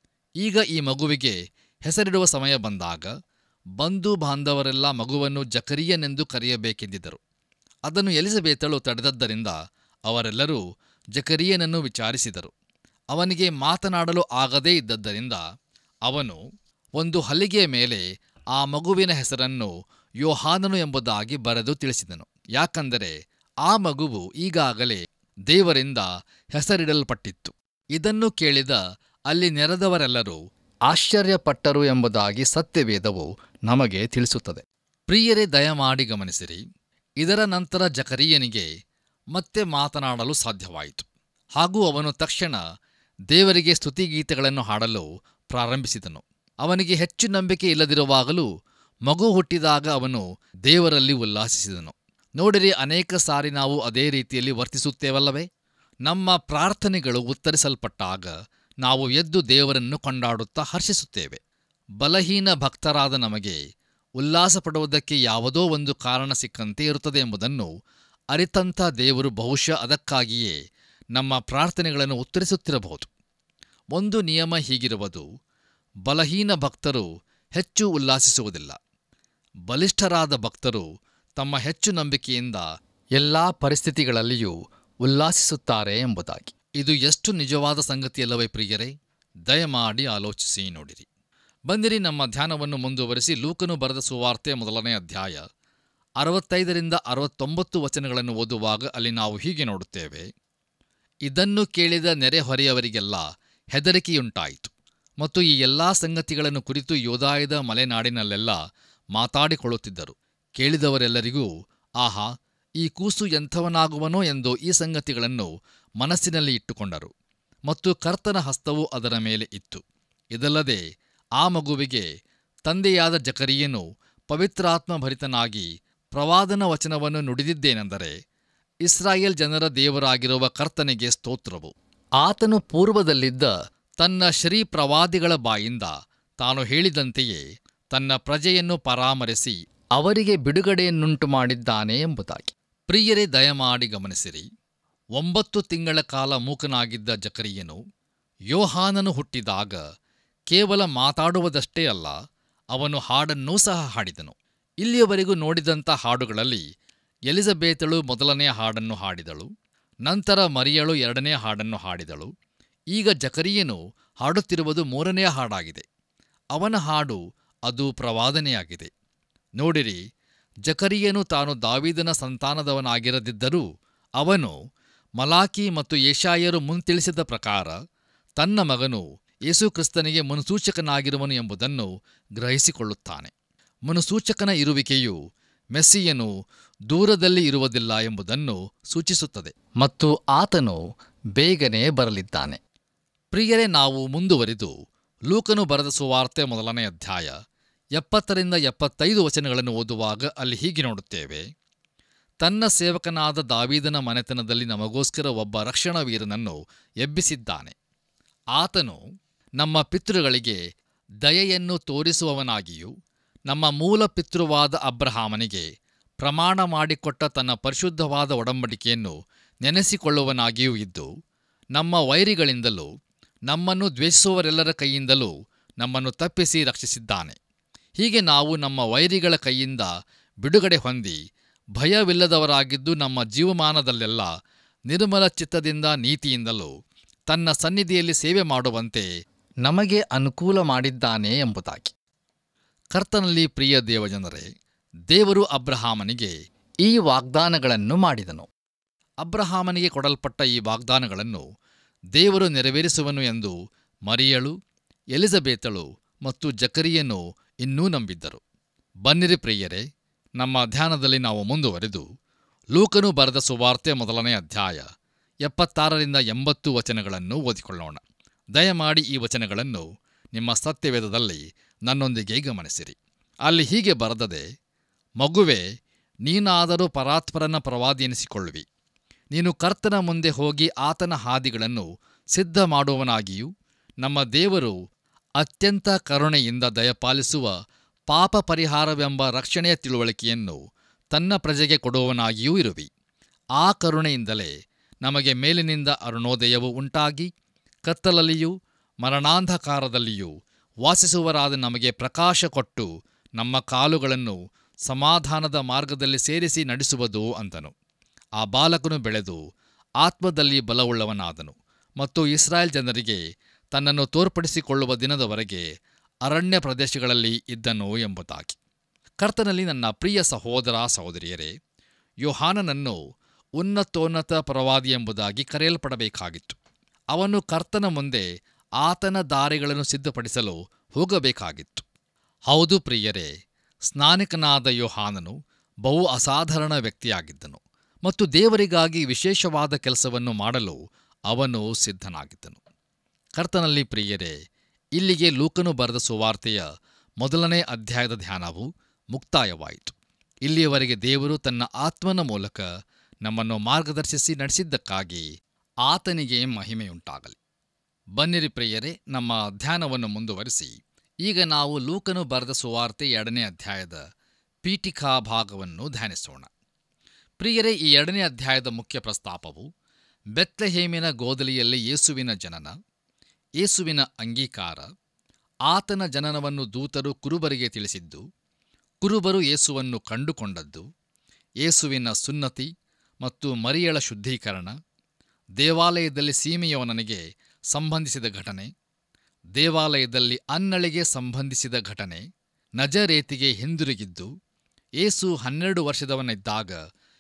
ಈಗ ಈ ಮಗುವಿಗೆ ಹೆಸರಿಡುವ ಸಮಯ ಬಂದಾಗ ಬಂಧು ಬಾಂಧವರೆಲ್ಲ ಮಗುವನ್ನು ಜಕರಿಯನೆಂದು ಕರೆಯಬೇಕೆಂದಿದ್ದರು ಅದನ್ನು ಎಲಿಸಬೇತಳು ತಡೆದದ್ದರಿಂದ ಅವರೆಲ್ಲರೂ ಜಕರಿಯನನ್ನು ವಿಚಾರಿಸಿದರು ಅವನಿಗೆ ಮಾತನಾಡಲು ಆಗದೇ ಇದ್ದದ್ದರಿಂದ ಅವನು ಒಂದು ಹಲಿಗೆಯ ಮೇಲೆ ಆ ಮಗುವಿನ ಹೆಸರನ್ನು ಯೋಹಾನನು ಎಂಬುದಾಗಿ ಬರೆದು ತಿಳಿಸಿದನು ಯಾಕಂದರೆ ಆ ಮಗುವು ಈಗಾಗಲೇ ದೇವರಿಂದ ಹೆಸರಿಡಲ್ಪಟ್ಟಿತ್ತು ಇದನ್ನು ಕೇಳಿದ ಅಲ್ಲಿ ನೆರೆದವರೆಲ್ಲರೂ ಆಶ್ಚರ್ಯಪಟ್ಟರು ಎಂಬುದಾಗಿ ಸತ್ಯವೇದವು ನಮಗೆ ತಿಳಿಸುತ್ತದೆ ಪ್ರಿಯರೇ ದಯಮಾಡಿ ಗಮನಿಸಿರಿ ಇದರ ನಂತರ ಜಕರಿಯನಿಗೆ ಮತ್ತೆ ಮಾತನಾಡಲು ಸಾಧ್ಯವಾಯಿತು ಹಾಗೂ ಅವನು ತಕ್ಷಣ ದೇವರಿಗೆ ಸ್ತುತಿಗೀತೆಗಳನ್ನು ಹಾಡಲು ಪ್ರಾರಂಭಿಸಿದನು ಅವನಿಗೆ ಹೆಚ್ಚು ನಂಬಿಕೆ ಇಲ್ಲದಿರುವಾಗಲೂ ಮಗು ಹುಟ್ಟಿದಾಗ ಅವನು ದೇವರಲ್ಲಿ ಉಲ್ಲಾಸಿಸಿದನು ನೋಡಿರಿ ಅನೇಕ ಸಾರಿ ನಾವು ಅದೇ ರೀತಿಯಲ್ಲಿ ವರ್ತಿಸುತ್ತೇವಲ್ಲವೇ ನಮ್ಮ ಪ್ರಾರ್ಥನೆಗಳು ಉತ್ತರಿಸಲ್ಪಟ್ಟಾಗ ನಾವು ಎದ್ದು ದೇವರನ್ನು ಕೊಂಡಾಡುತ್ತಾ ಹರ್ಷಿಸುತ್ತೇವೆ ಬಲಹೀನ ಭಕ್ತರಾದ ನಮಗೆ ಉಲ್ಲಾಸ ಪಡುವುದಕ್ಕೆ ಯಾವುದೋ ಒಂದು ಕಾರಣ ಸಿಕ್ಕಂತೆ ಇರುತ್ತದೆ ಎಂಬುದನ್ನು ಅರಿತಂಥ ದೇವರು ಬಹುಶಃ ಅದಕ್ಕಾಗಿಯೇ ನಮ್ಮ ಪ್ರಾರ್ಥನೆಗಳನ್ನು ಉತ್ತರಿಸುತ್ತಿರಬಹುದು ಒಂದು ನಿಯಮ ಹೀಗಿರುವುದು ಬಲಹೀನ ಭಕ್ತರು ಹೆಚ್ಚು ಉಲ್ಲಾಸಿಸುವುದಿಲ್ಲ ಬಲಿಷ್ಠರಾದ ಭಕ್ತರು ತಮ್ಮ ಹೆಚ್ಚು ನಂಬಿಕೆಯಿಂದ ಎಲ್ಲಾ ಪರಿಸ್ಥಿತಿಗಳಲ್ಲಿಯೂ ಉಲ್ಲಾಸಿಸುತ್ತಾರೆ ಎಂಬುದಾಗಿ ಇದು ಎಷ್ಟು ನಿಜವಾದ ಸಂಗತಿಯಲ್ಲವೇ ಪ್ರಿಯರೇ ದಯಮಾಡಿ ಆಲೋಚಿಸಿ ನೋಡಿರಿ ಬಂದಿರಿ ನಮ್ಮ ಧ್ಯಾನವನ್ನು ಮುಂದುವರಿಸಿ ಲೂಕನು ಬರೆದ ಸುವಾರ್ತೆ ಮೊದಲನೇ ಅಧ್ಯಾಯ ಅರವತ್ತೈದರಿಂದ ಅರವತ್ತೊಂಬತ್ತು ವಚನಗಳನ್ನು ಓದುವಾಗ ಅಲ್ಲಿ ನಾವು ಹೀಗೆ ನೋಡುತ್ತೇವೆ ಇದನ್ನು ಕೇಳಿದ ನೆರೆಹೊರೆಯವರಿಗೆಲ್ಲ ಹೆದರಿಕೆಯುಂಟಾಯಿತು ಮತ್ತು ಈ ಎಲ್ಲಾ ಸಂಗತಿಗಳನ್ನು ಕುರಿತು ಯೋದಾಯದ ಮಲೆನಾಡಿನಲ್ಲೆಲ್ಲ ಮಾತಾಡಿಕೊಳ್ಳುತ್ತಿದ್ದರು ಕೇಳಿದವರೆಲ್ಲರಿಗೂ ಆಹಾ ಈ ಕೂಸು ಎಂಥವನಾಗುವನೋ ಎಂದು ಈ ಸಂಗತಿಗಳನ್ನು ಮನಸ್ಸಿನಲ್ಲಿ ಇಟ್ಟುಕೊಂಡರು ಮತ್ತು ಕರ್ತನ ಹಸ್ತವು ಅದರ ಮೇಲೆ ಇತ್ತು ಇದಲ್ಲದೆ ಆ ಮಗುವಿಗೆ ತಂದೆಯಾದ ಜಕರಿಯನು ಪವಿತ್ರಾತ್ಮಭರಿತನಾಗಿ ಪ್ರವಾದನ ವಚನವನ್ನು ನುಡಿದಿದ್ದೇನೆಂದರೆ ಇಸ್ರಾಯೇಲ್ ಜನರ ದೇವರಾಗಿರುವ ಕರ್ತನಿಗೆ ಸ್ತೋತ್ರವು ಆತನು ಪೂರ್ವದಲ್ಲಿದ್ದ ತನ್ನ ಶ್ರೀ ಪ್ರವಾದಿಗಳ ಬಾಯಿಂದ ತಾನು ಹೇಳಿದಂತೆಯೇ ತನ್ನ ಪ್ರಜೆಯನ್ನು ಪರಾಮರಿಸಿ ಅವರಿಗೆ ಬಿಡುಗಡೆಯನ್ನುಂಟು ಮಾಡಿದ್ದಾನೆ ಎಂಬುದಾಗಿ ಪ್ರಿಯರೇ ದಯಮಾಡಿ ಗಮನಿಸಿರಿ ಒಂಬತ್ತು ತಿಂಗಳ ಕಾಲ ಮೂಕನಾಗಿದ್ದ ಜಕರಿಯನು ಯೋಹಾನನು ಹುಟ್ಟಿದಾಗ ಕೇವಲ ಮಾತಾಡುವುದಷ್ಟೇ ಅಲ್ಲ ಅವನು ಹಾಡನ್ನೂ ಸಹ ಹಾಡಿದನು ಇಲ್ಲಿಯವರೆಗೂ ನೋಡಿದಂಥ ಹಾಡುಗಳಲ್ಲಿ ಎಲಿಜಬೇತಳು ಮೊದಲನೆಯ ಹಾಡನ್ನು ಹಾಡಿದಳು ನಂತರ ಮರಿಯಳು ಎರಡನೇ ಹಾಡನ್ನು ಹಾಡಿದಳು ಈಗ ಜಕರಿಯನು ಹಾಡುತ್ತಿರುವುದು ಮೂರನೆಯ ಹಾಡಾಗಿದೆ ಅವನ ಹಾಡು ಅದು ಪ್ರವಾದನೆಯಾಗಿದೆ ನೋಡಿರಿ ಜಕರಿಯನು ತಾನು ದಾವೀದನ ಸಂತಾನದವನಾಗಿರದಿದ್ದರೂ ಅವನು ಮಲಾಕಿ ಮತ್ತು ಯೇಷಾಯರು ಮುಂತಿಳಿಸಿದ ಪ್ರಕಾರ ತನ್ನ ಮಗನು ಯೇಸುಕ್ರಿಸ್ತನಿಗೆ ಮುನ್ಸೂಚಕನಾಗಿರುವನು ಎಂಬುದನ್ನು ಗ್ರಹಿಸಿಕೊಳ್ಳುತ್ತಾನೆ ಮುನ್ಸೂಚಕನ ಇರುವಿಕೆಯು ಮೆಸ್ಸಿಯನು ದೂರದಲ್ಲಿ ಇರುವುದಿಲ್ಲ ಎಂಬುದನ್ನು ಸೂಚಿಸುತ್ತದೆ ಮತ್ತು ಆತನು ಬೇಗನೆ ಬರಲಿದ್ದಾನೆ ಪ್ರಿಯರೇ ನಾವು ಮುಂದುವರಿದು ಲೂಕನು ಬರೆದ ಸುವಾರ್ತೆ ಮೊದಲನೇ ಅಧ್ಯಾಯ ಎಪ್ಪತ್ತರಿಂದ ಎಪ್ಪತ್ತೈದು ವಚನಗಳನ್ನು ಓದುವಾಗ ಅಲ್ಲಿ ಹೀಗೆ ನೋಡುತ್ತೇವೆ ತನ್ನ ಸೇವಕನಾದ ದಾವೀದನ ಮನೆತನದಲ್ಲಿ ನಮಗೋಸ್ಕರ ಒಬ್ಬ ರಕ್ಷಣಾ ವೀರನನ್ನು ಎಬ್ಬಿಸಿದ್ದಾನೆ ಆತನು ನಮ್ಮ ಪಿತೃಗಳಿಗೆ ದಯೆಯನ್ನು ತೋರಿಸುವವನಾಗಿಯೂ ನಮ್ಮ ಮೂಲ ಪಿತೃವಾದ ಅಬ್ರಹಾಮನಿಗೆ ಪ್ರಮಾಣ ಮಾಡಿಕೊಟ್ಟ ತನ್ನ ಪರಿಶುದ್ಧವಾದ ಒಡಂಬಡಿಕೆಯನ್ನು ನೆನೆಸಿಕೊಳ್ಳುವನಾಗಿಯೂ ಇದ್ದು ನಮ್ಮ ವೈರಿಗಳಿಂದಲೂ ನಮ್ಮನ್ನು ದ್ವೇಷಿಸುವವರೆಲ್ಲರ ಕೈಯಿಂದಲೂ ನಮ್ಮನ್ನು ತಪ್ಪಿಸಿ ರಕ್ಷಿಸಿದ್ದಾನೆ ಹೀಗೆ ನಾವು ನಮ್ಮ ವೈರಿಗಳ ಕೈಯಿಂದ ಬಿಡುಗಡೆ ಹೊಂದಿ ಭಯವಿಲ್ಲದವರಾಗಿದ್ದು ನಮ್ಮ ಜೀವಮಾನದಲ್ಲೆಲ್ಲ ನಿರ್ಮಲ ಚಿತ್ತದಿಂದ ನೀತಿಯಿಂದಲೂ ತನ್ನ ಸನ್ನಿಧಿಯಲ್ಲಿ ಸೇವೆ ಮಾಡುವಂತೆ ನಮಗೆ ಅನುಕೂಲ ಮಾಡಿದ್ದಾನೆ ಎಂಬುದಾಗಿ ಕರ್ತನಲ್ಲಿ ಪ್ರಿಯ ದೇವಜನರೇ ದೇವರು ಅಬ್ರಹಾಮನಿಗೆ ಈ ವಾಗ್ದಾನಗಳನ್ನು ಮಾಡಿದನು ಅಬ್ರಹಾಮನಿಗೆ ಕೊಡಲ್ಪಟ್ಟ ಈ ವಾಗ್ದಾನಗಳನ್ನು ದೇವರು ನೆರವೇರಿಸುವನು ಎಂದು ಮರಿಯಳು ಎಲಿಜಬೇತಳು ಮತ್ತು ಜಕರಿಯನು ಇನ್ನೂ ನಂಬಿದ್ದರು ಬನ್ನಿರಿ ಪ್ರಿಯರೇ ನಮ್ಮ ಧ್ಯಾನದಲ್ಲಿ ನಾವು ಮುಂದುವರೆದು ಲೂಕನು ಬರೆದ ಸುವಾರ್ತೆ ಮೊದಲನೇ ಅಧ್ಯಾಯ ಎಪ್ಪತ್ತಾರರಿಂದ ಎಂಬತ್ತು ವಚನಗಳನ್ನು ಓದಿಕೊಳ್ಳೋಣ ದಯಮಾಡಿ ಈ ವಚನಗಳನ್ನು ನಿಮ್ಮ ಸತ್ಯವೇದದಲ್ಲಿ ನನ್ನೊಂದಿಗೆ ಗಮನಿಸಿರಿ ಅಲ್ಲಿ ಹೀಗೆ ಬರೆದದೆ ಮಗುವೆ ನೀನಾದರೂ ಪರಾತ್ಪರನ ಪ್ರವಾದಿ ಎನಿಸಿಕೊಳ್ಳುವಿ ನೀನು ಕರ್ತನ ಮುಂದೆ ಹೋಗಿ ಆತನ ಹಾದಿಗಳನ್ನು ಸಿದ್ಧ ಮಾಡುವವನಾಗಿಯೂ ನಮ್ಮ ದೇವರು ಅತ್ಯಂತ ಕರುಣೆಯಿಂದ ದಯಪಾಲಿಸುವ ಪಾಪ ಪರಿಹಾರವೆಂಬ ರಕ್ಷಣೆಯ ತಿಳುವಳಿಕೆಯನ್ನು ತನ್ನ ಪ್ರಜೆಗೆ ಕೊಡುವವನಾಗಿಯೂ ಇರುವಿ ಆ ಕರುಣೆಯಿಂದಲೇ ನಮಗೆ ಮೇಲಿನಿಂದ ಅರುಣೋದಯವು ಉಂಟಾಗಿ ಕತ್ತಲಲ್ಲಿಯೂ ಮರಣಾಂಧಕಾರದಲ್ಲಿಯೂ ವಾಸಿಸುವರಾದ ನಮಗೆ ಪ್ರಕಾಶ ಕೊಟ್ಟು ನಮ್ಮ ಕಾಲುಗಳನ್ನು ಸಮಾಧಾನದ ಮಾರ್ಗದಲ್ಲಿ ಸೇರಿಸಿ ನಡೆಸುವುದು ಅಂತನು ಆ ಬಾಲಕನು ಬೆಳೆದು ಆತ್ಮದಲ್ಲಿ ಬಲವುಳ್ಳವನಾದನು ಮತ್ತು ಇಸ್ರಾಯೇಲ್ ಜನರಿಗೆ ತನ್ನನ್ನು ತೋರ್ಪಡಿಸಿಕೊಳ್ಳುವ ದಿನದವರೆಗೆ ಅರಣ್ಯ ಪ್ರದೇಶಗಳಲ್ಲಿ ಇದ್ದನು ಎಂಬುದಾಗಿ ಕರ್ತನಲ್ಲಿ ನನ್ನ ಪ್ರಿಯ ಸಹೋದರ ಸಹೋದರಿಯರೇ ಯೋಹಾನನನ್ನು ಉನ್ನತೋನ್ನತ ಪ್ರವಾದಿ ಎಂಬುದಾಗಿ ಕರೆಯಲ್ಪಡಬೇಕಾಗಿತ್ತು ಅವನು ಕರ್ತನ ಮುಂದೆ ಆತನ ದಾರಿಗಳನ್ನು ಸಿದ್ಧಪಡಿಸಲು ಹೋಗಬೇಕಾಗಿತ್ತು ಹೌದು ಪ್ರಿಯರೇ ಸ್ನಾನಿಕನಾದ ಯೋಹಾನನು ಬಹು ಅಸಾಧಾರಣ ವ್ಯಕ್ತಿಯಾಗಿದ್ದನು ಮತ್ತು ದೇವರಿಗಾಗಿ ವಿಶೇಷವಾದ ಕೆಲಸವನ್ನು ಮಾಡಲು ಅವನು ಸಿದ್ಧನಾಗಿದ್ದನು ಕರ್ತನಲ್ಲಿ ಪ್ರಿಯರೇ ಇಲ್ಲಿಗೆ ಲೂಕನು ಬರೆದ ಸುವಾರ್ತೆಯ ಮೊದಲನೇ ಅಧ್ಯಾಯದ ಧ್ಯಾನವು ಮುಕ್ತಾಯವಾಯಿತು ಇಲ್ಲಿಯವರೆಗೆ ದೇವರು ತನ್ನ ಆತ್ಮನ ಮೂಲಕ ನಮ್ಮನ್ನು ಮಾರ್ಗದರ್ಶಿಸಿ ನಡೆಸಿದ್ದಕ್ಕಾಗಿ ಆತನಿಗೆ ಮಹಿಮೆಯುಂಟಾಗಲಿ ಬನ್ನಿರಿ ಪ್ರಿಯರೇ ನಮ್ಮ ಧ್ಯಾನವನ್ನು ಮುಂದುವರಿಸಿ ಈಗ ನಾವು ಲೂಕನು ಬರೆದ ಸುವಾರ್ತೆ ಎರಡನೇ ಅಧ್ಯಾಯದ ಪೀಠಿಕಾ ಭಾಗವನ್ನು ಧ್ಯಾನಿಸೋಣ ಪ್ರಿಯರೇ ಈ ಎರಡನೇ ಅಧ್ಯಾಯದ ಮುಖ್ಯ ಪ್ರಸ್ತಾಪವು ಬೆತ್ಲೆಹೇಮಿನ ಗೋದಲಿಯಲ್ಲಿ ಯೇಸುವಿನ ಜನನ ಯೇಸುವಿನ ಅಂಗೀಕಾರ ಆತನ ಜನನವನ್ನು ದೂತರು ಕುರುಬರಿಗೆ ತಿಳಿಸಿದ್ದು ಕುರುಬರು ಯೇಸುವನ್ನು ಕಂಡುಕೊಂಡದ್ದು ಯೇಸುವಿನ ಸುನ್ನತಿ ಮತ್ತು ಮರಿಯಳ ಶುದ್ಧೀಕರಣ ದೇವಾಲಯದಲ್ಲಿ ಸೀಮೆಯವನಿಗೆ ಸಂಬಂಧಿಸಿದ ಘಟನೆ ದೇವಾಲಯದಲ್ಲಿ ಅನ್ನಳಿಗೆ ಸಂಬಂಧಿಸಿದ ಘಟನೆ ನಜರೇತಿಗೆ ಹಿಂದಿರುಗಿದ್ದು ಏಸು ಹನ್ನೆರಡು ವರ್ಷದವನಿದ್ದಾಗ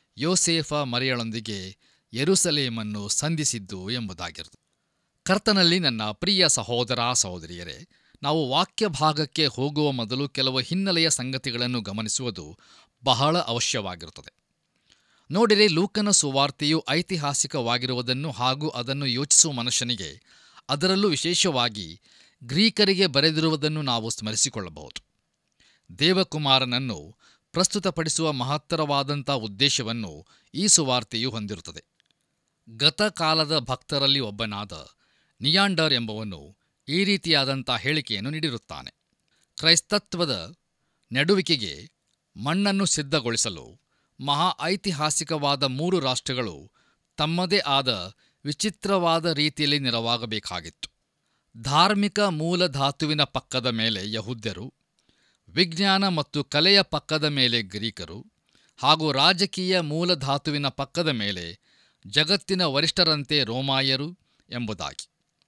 ಯೋಸೇಫ ಮರಿಯಳೊಂದಿಗೆ ಯೆರೂಸಲೇಮನ್ನು ಸಂಧಿಸಿದ್ದು ಎಂಬುದಾಗಿರುತ್ತದೆ ಕರ್ತನಲ್ಲಿ ನನ್ನ ಪ್ರಿಯ ಸಹೋದರ ಸಹೋದರಿಯರೇ ನಾವು ವಾಕ್ಯ ಭಾಗಕ್ಕೆ ಹೋಗುವ ಮೊದಲು ಕೆಲವು ಹಿನ್ನೆಲೆಯ ಸಂಗತಿಗಳನ್ನು ಗಮನಿಸುವುದು ಬಹಳ ಅವಶ್ಯವಾಗಿರುತ್ತದೆ ನೋಡಿರೆ ಲೂಕನ ಸುವಾರ್ತೆಯು ಐತಿಹಾಸಿಕವಾಗಿರುವುದನ್ನು ಹಾಗೂ ಅದನ್ನು ಯೋಚಿಸುವ ಮನುಷ್ಯನಿಗೆ ಅದರಲ್ಲೂ ವಿಶೇಷವಾಗಿ ಗ್ರೀಕರಿಗೆ ಬರೆದಿರುವುದನ್ನು ನಾವು ಸ್ಮರಿಸಿಕೊಳ್ಳಬಹುದು ದೇವಕುಮಾರನನ್ನು ಪ್ರಸ್ತುತಪಡಿಸುವ ಮಹತ್ತರವಾದಂಥ ಉದ್ದೇಶವನ್ನು ಈ ಸುವಾರ್ತೆಯು ಹೊಂದಿರುತ್ತದೆ ಗತಕಾಲದ ಭಕ್ತರಲ್ಲಿ ಒಬ್ಬನಾದ ನಿಯಾಂಡರ್ ಎಂಬವನು ಈ ರೀತಿಯಾದಂಥ ಹೇಳಿಕೆಯನ್ನು ನೀಡಿರುತ್ತಾನೆ ಕ್ರೈಸ್ತತ್ವದ ನೆಡುವಿಕೆಗೆ ಮಣ್ಣನ್ನು ಸಿದ್ಧಗೊಳಿಸಲು ಮಹಾ ಐತಿಹಾಸಿಕವಾದ ಮೂರು ರಾಷ್ಟ್ರಗಳು ತಮ್ಮದೇ ಆದ ವಿಚಿತ್ರವಾದ ರೀತಿಯಲ್ಲಿ ನೆರವಾಗಬೇಕಾಗಿತ್ತು ಧಾರ್ಮಿಕ ಮೂಲಧಾತುವಿನ ಪಕ್ಕದ ಮೇಲೆ ಯಹುದ್ಯರು ವಿಜ್ಞಾನ ಮತ್ತು ಕಲೆಯ ಪಕ್ಕದ ಮೇಲೆ ಗ್ರೀಕರು ಹಾಗೂ ರಾಜಕೀಯ ಮೂಲಧಾತುವಿನ ಪಕ್ಕದ ಮೇಲೆ ಜಗತ್ತಿನ ವರಿಷ್ಠರಂತೆ ರೋಮಾಯರು ಎಂಬುದಾಗಿ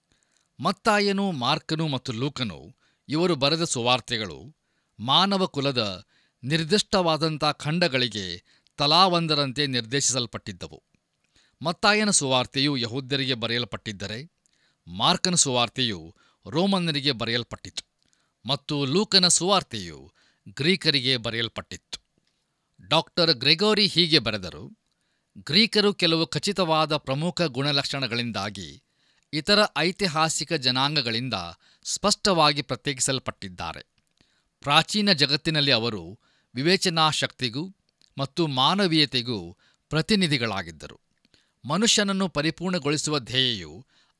ಮತ್ತಾಯನು ಮಾರ್ಕನು ಮತ್ತು ಲೂಕನು ಇವರು ಬರೆದ ಸುವಾರ್ತೆಗಳು ಮಾನವ ಕುಲದ ನಿರ್ದಿಷ್ಟವಾದಂಥ ಖಂಡಗಳಿಗೆ ತಲಾವೊಂದರಂತೆ ನಿರ್ದೇಶಿಸಲ್ಪಟ್ಟಿದ್ದವು ಮತ್ತಾಯನ ಸುವಾರ್ತೆಯು ಯಹೂದ್ಯರಿಗೆ ಬರೆಯಲ್ಪಟ್ಟಿದ್ದರೆ ಮಾರ್ಕನ ಸುವಾರ್ತೆಯು ರೋಮನ್ನರಿಗೆ ಬರೆಯಲ್ಪಟ್ಟಿತು ಮತ್ತು ಲೂಕನ ಸುವಾರ್ತೆಯು ಗ್ರೀಕರಿಗೆ ಬರೆಯಲ್ಪಟ್ಟಿತ್ತು ಡಾಕ್ಟರ್ ಗ್ರೆಗೋರಿ ಹೀಗೆ ಬರೆದರು ಗ್ರೀಕರು ಕೆಲವು ಖಚಿತವಾದ ಪ್ರಮುಖ ಗುಣಲಕ್ಷಣಗಳಿಂದಾಗಿ ಇತರ ಐತಿಹಾಸಿಕ ಜನಾಂಗಗಳಿಂದ ಸ್ಪಷ್ಟವಾಗಿ ಪ್ರತ್ಯೇಕಿಸಲ್ಪಟ್ಟಿದ್ದಾರೆ ಪ್ರಾಚೀನ ಜಗತ್ತಿನಲ್ಲಿ ಅವರು ವಿವೇಚನಾಶಕ್ತಿಗೂ ಮತ್ತು ಮಾನವೀಯತೆಗೂ ಪ್ರತಿನಿಧಿಗಳಾಗಿದ್ದರು ಮನುಷ್ಯನನ್ನು ಪರಿಪೂರ್ಣಗೊಳಿಸುವ ಧ್ಯೇಯವು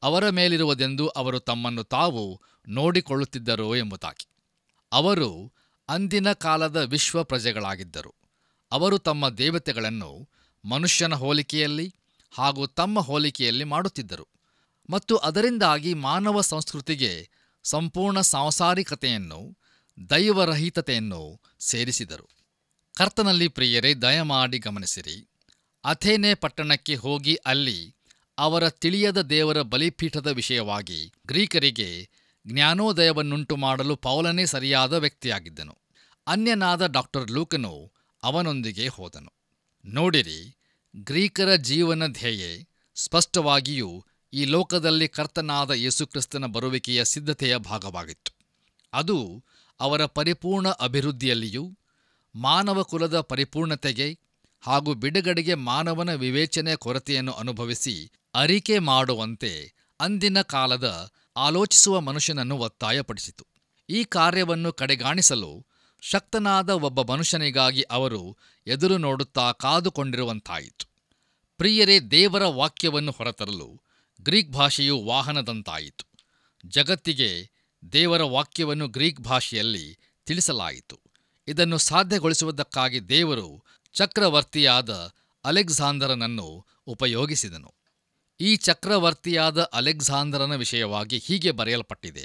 ಅವರ ಮೇಲಿರುವುದೆಂದು ಅವರು ತಮ್ಮನ್ನು ತಾವು ನೋಡಿಕೊಳ್ಳುತ್ತಿದ್ದರೋ ಎಂಬುದಾಗಿ ಅವರು ಅಂದಿನ ಕಾಲದ ವಿಶ್ವ ಪ್ರಜೆಗಳಾಗಿದ್ದರು ಅವರು ತಮ್ಮ ದೇವತೆಗಳನ್ನು ಮನುಷ್ಯನ ಹೋಲಿಕೆಯಲ್ಲಿ ಹಾಗೂ ತಮ್ಮ ಹೋಲಿಕೆಯಲ್ಲಿ ಮಾಡುತ್ತಿದ್ದರು ಮತ್ತು ಅದರಿಂದಾಗಿ ಮಾನವ ಸಂಸ್ಕೃತಿಗೆ ಸಂಪೂರ್ಣ ಸಾಂಸಾರಿಕತೆಯನ್ನು ದೈವರಹಿತತೆಯನ್ನು ಸೇರಿಸಿದರು ಕರ್ತನಲ್ಲಿ ಪ್ರಿಯರೇ ದಯಮಾಡಿ ಗಮನಿಸಿರಿ ಅಥೇನೆ ಪಟ್ಟಣಕ್ಕೆ ಹೋಗಿ ಅಲ್ಲಿ ಅವರ ತಿಳಿಯದ ದೇವರ ಬಲಿಪೀಠದ ವಿಷಯವಾಗಿ ಗ್ರೀಕರಿಗೆ ಜ್ಞಾನೋದಯವನ್ನುಂಟು ಮಾಡಲು ಪೌಲನೇ ಸರಿಯಾದ ವ್ಯಕ್ತಿಯಾಗಿದ್ದನು ಅನ್ಯನಾದ ಡಾಕ್ಟರ್ ಲೂಕನು ಅವನೊಂದಿಗೆ ಹೋದನು ನೋಡಿರಿ ಗ್ರೀಕರ ಜೀವನ ಧ್ಯೇಯ ಸ್ಪಷ್ಟವಾಗಿಯೂ ಈ ಲೋಕದಲ್ಲಿ ಕರ್ತನಾದ ಯೇಸುಕ್ರಿಸ್ತನ ಬರುವಿಕೆಯ ಸಿದ್ಧತೆಯ ಭಾಗವಾಗಿತ್ತು ಅದು ಅವರ ಪರಿಪೂರ್ಣ ಅಭಿವೃದ್ಧಿಯಲ್ಲಿಯೂ ಮಾನವ ಕುಲದ ಪರಿಪೂರ್ಣತೆಗೆ ಹಾಗೂ ಬಿಡುಗಡೆಗೆ ಮಾನವನ ವಿವೇಚನೆ ಕೊರತೆಯನ್ನು ಅನುಭವಿಸಿ ಅರಿಕೆ ಮಾಡುವಂತೆ ಅಂದಿನ ಕಾಲದ ಆಲೋಚಿಸುವ ಮನುಷ್ಯನನ್ನು ಒತ್ತಾಯಪಡಿಸಿತು ಈ ಕಾರ್ಯವನ್ನು ಕಡೆಗಾಣಿಸಲು ಶಕ್ತನಾದ ಒಬ್ಬ ಮನುಷ್ಯನಿಗಾಗಿ ಅವರು ಎದುರು ನೋಡುತ್ತಾ ಕಾದುಕೊಂಡಿರುವಂತಾಯಿತು ಪ್ರಿಯರೇ ದೇವರ ವಾಕ್ಯವನ್ನು ಹೊರತರಲು ಗ್ರೀಕ್ ಭಾಷೆಯು ವಾಹನದಂತಾಯಿತು ಜಗತ್ತಿಗೆ ದೇವರ ವಾಕ್ಯವನ್ನು ಗ್ರೀಕ್ ಭಾಷೆಯಲ್ಲಿ ತಿಳಿಸಲಾಯಿತು ಇದನ್ನು ಸಾಧ್ಯಗೊಳಿಸುವುದಕ್ಕಾಗಿ ದೇವರು ಚಕ್ರವರ್ತಿಯಾದ ಅಲೆಕ್ಸಾಂದರನನ್ನು ಉಪಯೋಗಿಸಿದನು ಈ ಚಕ್ರವರ್ತಿಯಾದ ಅಲೆಕ್ಸಾಂದರನ ವಿಷಯವಾಗಿ ಹೀಗೆ ಬರೆಯಲ್ಪಟ್ಟಿದೆ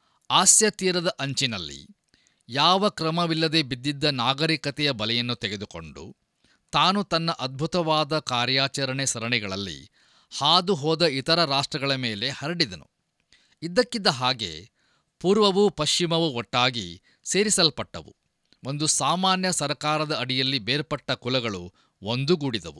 ಆಸ್ಯ ತೀರದ ಅಂಚಿನಲ್ಲಿ ಯಾವ ಕ್ರಮವಿಲ್ಲದೆ ಬಿದ್ದಿದ್ದ ನಾಗರಿಕತೆಯ ಬಲೆಯನ್ನು ತೆಗೆದುಕೊಂಡು ತಾನು ತನ್ನ ಅದ್ಭುತವಾದ ಕಾರ್ಯಾಚರಣೆ ಸರಣಿಗಳಲ್ಲಿ ಹಾದು ಹೋದ ಇತರ ರಾಷ್ಟ್ರಗಳ ಮೇಲೆ ಹರಡಿದನು ಇದ್ದಕ್ಕಿದ್ದ ಹಾಗೆ ಪೂರ್ವವೂ ಪಶ್ಚಿಮವೂ ಒಟ್ಟಾಗಿ ಸೇರಿಸಲ್ಪಟ್ಟವು ಒಂದು ಸಾಮಾನ್ಯ ಸರ್ಕಾರದ ಅಡಿಯಲ್ಲಿ ಬೇರ್ಪಟ್ಟ ಕುಲಗಳು ಒಂದುಗೂಡಿದವು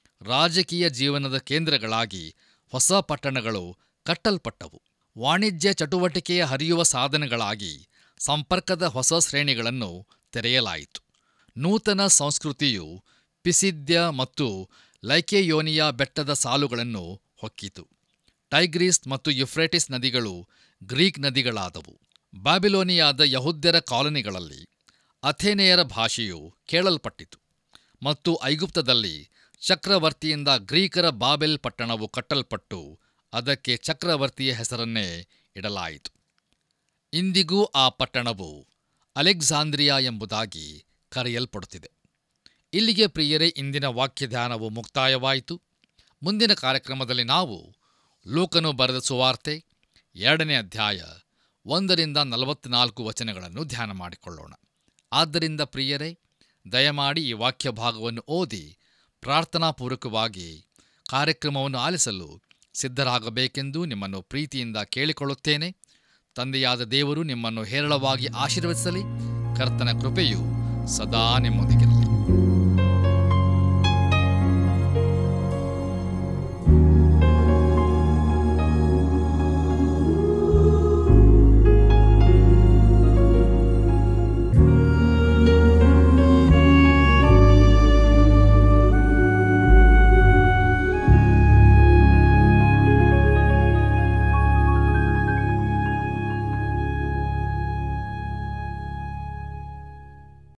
ರಾಜಕೀಯ ಜೀವನದ ಕೇಂದ್ರಗಳಾಗಿ ಹೊಸ ಪಟ್ಟಣಗಳು ಕಟ್ಟಲ್ಪಟ್ಟವು ವಾಣಿಜ್ಯ ಚಟುವಟಿಕೆಯ ಹರಿಯುವ ಸಾಧನಗಳಾಗಿ ಸಂಪರ್ಕದ ಹೊಸ ಶ್ರೇಣಿಗಳನ್ನು ತೆರೆಯಲಾಯಿತು ನೂತನ ಸಂಸ್ಕೃತಿಯು ಪಿಸಿದ್ಯ ಮತ್ತು ಲೈಕೆಯೋನಿಯಾ ಬೆಟ್ಟದ ಸಾಲುಗಳನ್ನು ಹೊಕ್ಕಿತು ಟೈಗ್ರೀಸ್ ಮತ್ತು ಯುಫ್ರೇಟಿಸ್ ನದಿಗಳು ಗ್ರೀಕ್ ನದಿಗಳಾದವು ಬ್ಯಾಬಿಲೋನಿಯಾದ ಯಹುದ್ಯರ ಕಾಲನಿಗಳಲ್ಲಿ ಅಥೇನೆಯರ ಭಾಷೆಯು ಕೇಳಲ್ಪಟ್ಟಿತು ಮತ್ತು ಐಗುಪ್ತದಲ್ಲಿ ಚಕ್ರವರ್ತಿಯಿಂದ ಗ್ರೀಕರ ಬಾಬೆಲ್ ಪಟ್ಟಣವು ಕಟ್ಟಲ್ಪಟ್ಟು ಅದಕ್ಕೆ ಚಕ್ರವರ್ತಿಯ ಹೆಸರನ್ನೇ ಇಡಲಾಯಿತು ಇಂದಿಗೂ ಆ ಪಟ್ಟಣವು ಅಲೆಕ್ಸಾಂದ್ರಿಯಾ ಎಂಬುದಾಗಿ ಕರೆಯಲ್ಪಡುತ್ತಿದೆ ಇಲ್ಲಿಗೆ ಪ್ರಿಯರೇ ಇಂದಿನ ವಾಕ್ಯಧ್ಯಾನವು ಮುಕ್ತಾಯವಾಯಿತು ಮುಂದಿನ ಕಾರ್ಯಕ್ರಮದಲ್ಲಿ ನಾವು ಲೂಕನು ಬರೆದ ಸುವಾರ್ತೆ ಎರಡನೇ ಅಧ್ಯಾಯ ಒಂದರಿಂದ ನಲವತ್ನಾಲ್ಕು ವಚನಗಳನ್ನು ಧ್ಯಾನ ಮಾಡಿಕೊಳ್ಳೋಣ ಆದ್ದರಿಂದ ಪ್ರಿಯರೇ ದಯಮಾಡಿ ಈ ವಾಕ್ಯ ಭಾಗವನ್ನು ಓದಿ ಪ್ರಾರ್ಥನಾಪೂರ್ವಕವಾಗಿ ಕಾರ್ಯಕ್ರಮವನ್ನು ಆಲಿಸಲು ಸಿದ್ಧರಾಗಬೇಕೆಂದು ನಿಮ್ಮನ್ನು ಪ್ರೀತಿಯಿಂದ ಕೇಳಿಕೊಳ್ಳುತ್ತೇನೆ ತಂದೆಯಾದ ದೇವರು ನಿಮ್ಮನ್ನು ಹೇರಳವಾಗಿ ಆಶೀರ್ವದಿಸಲಿ ಕರ್ತನ ಕೃಪೆಯು ಸದಾ ನಿಮ್ಮೊಂದಿಗೆ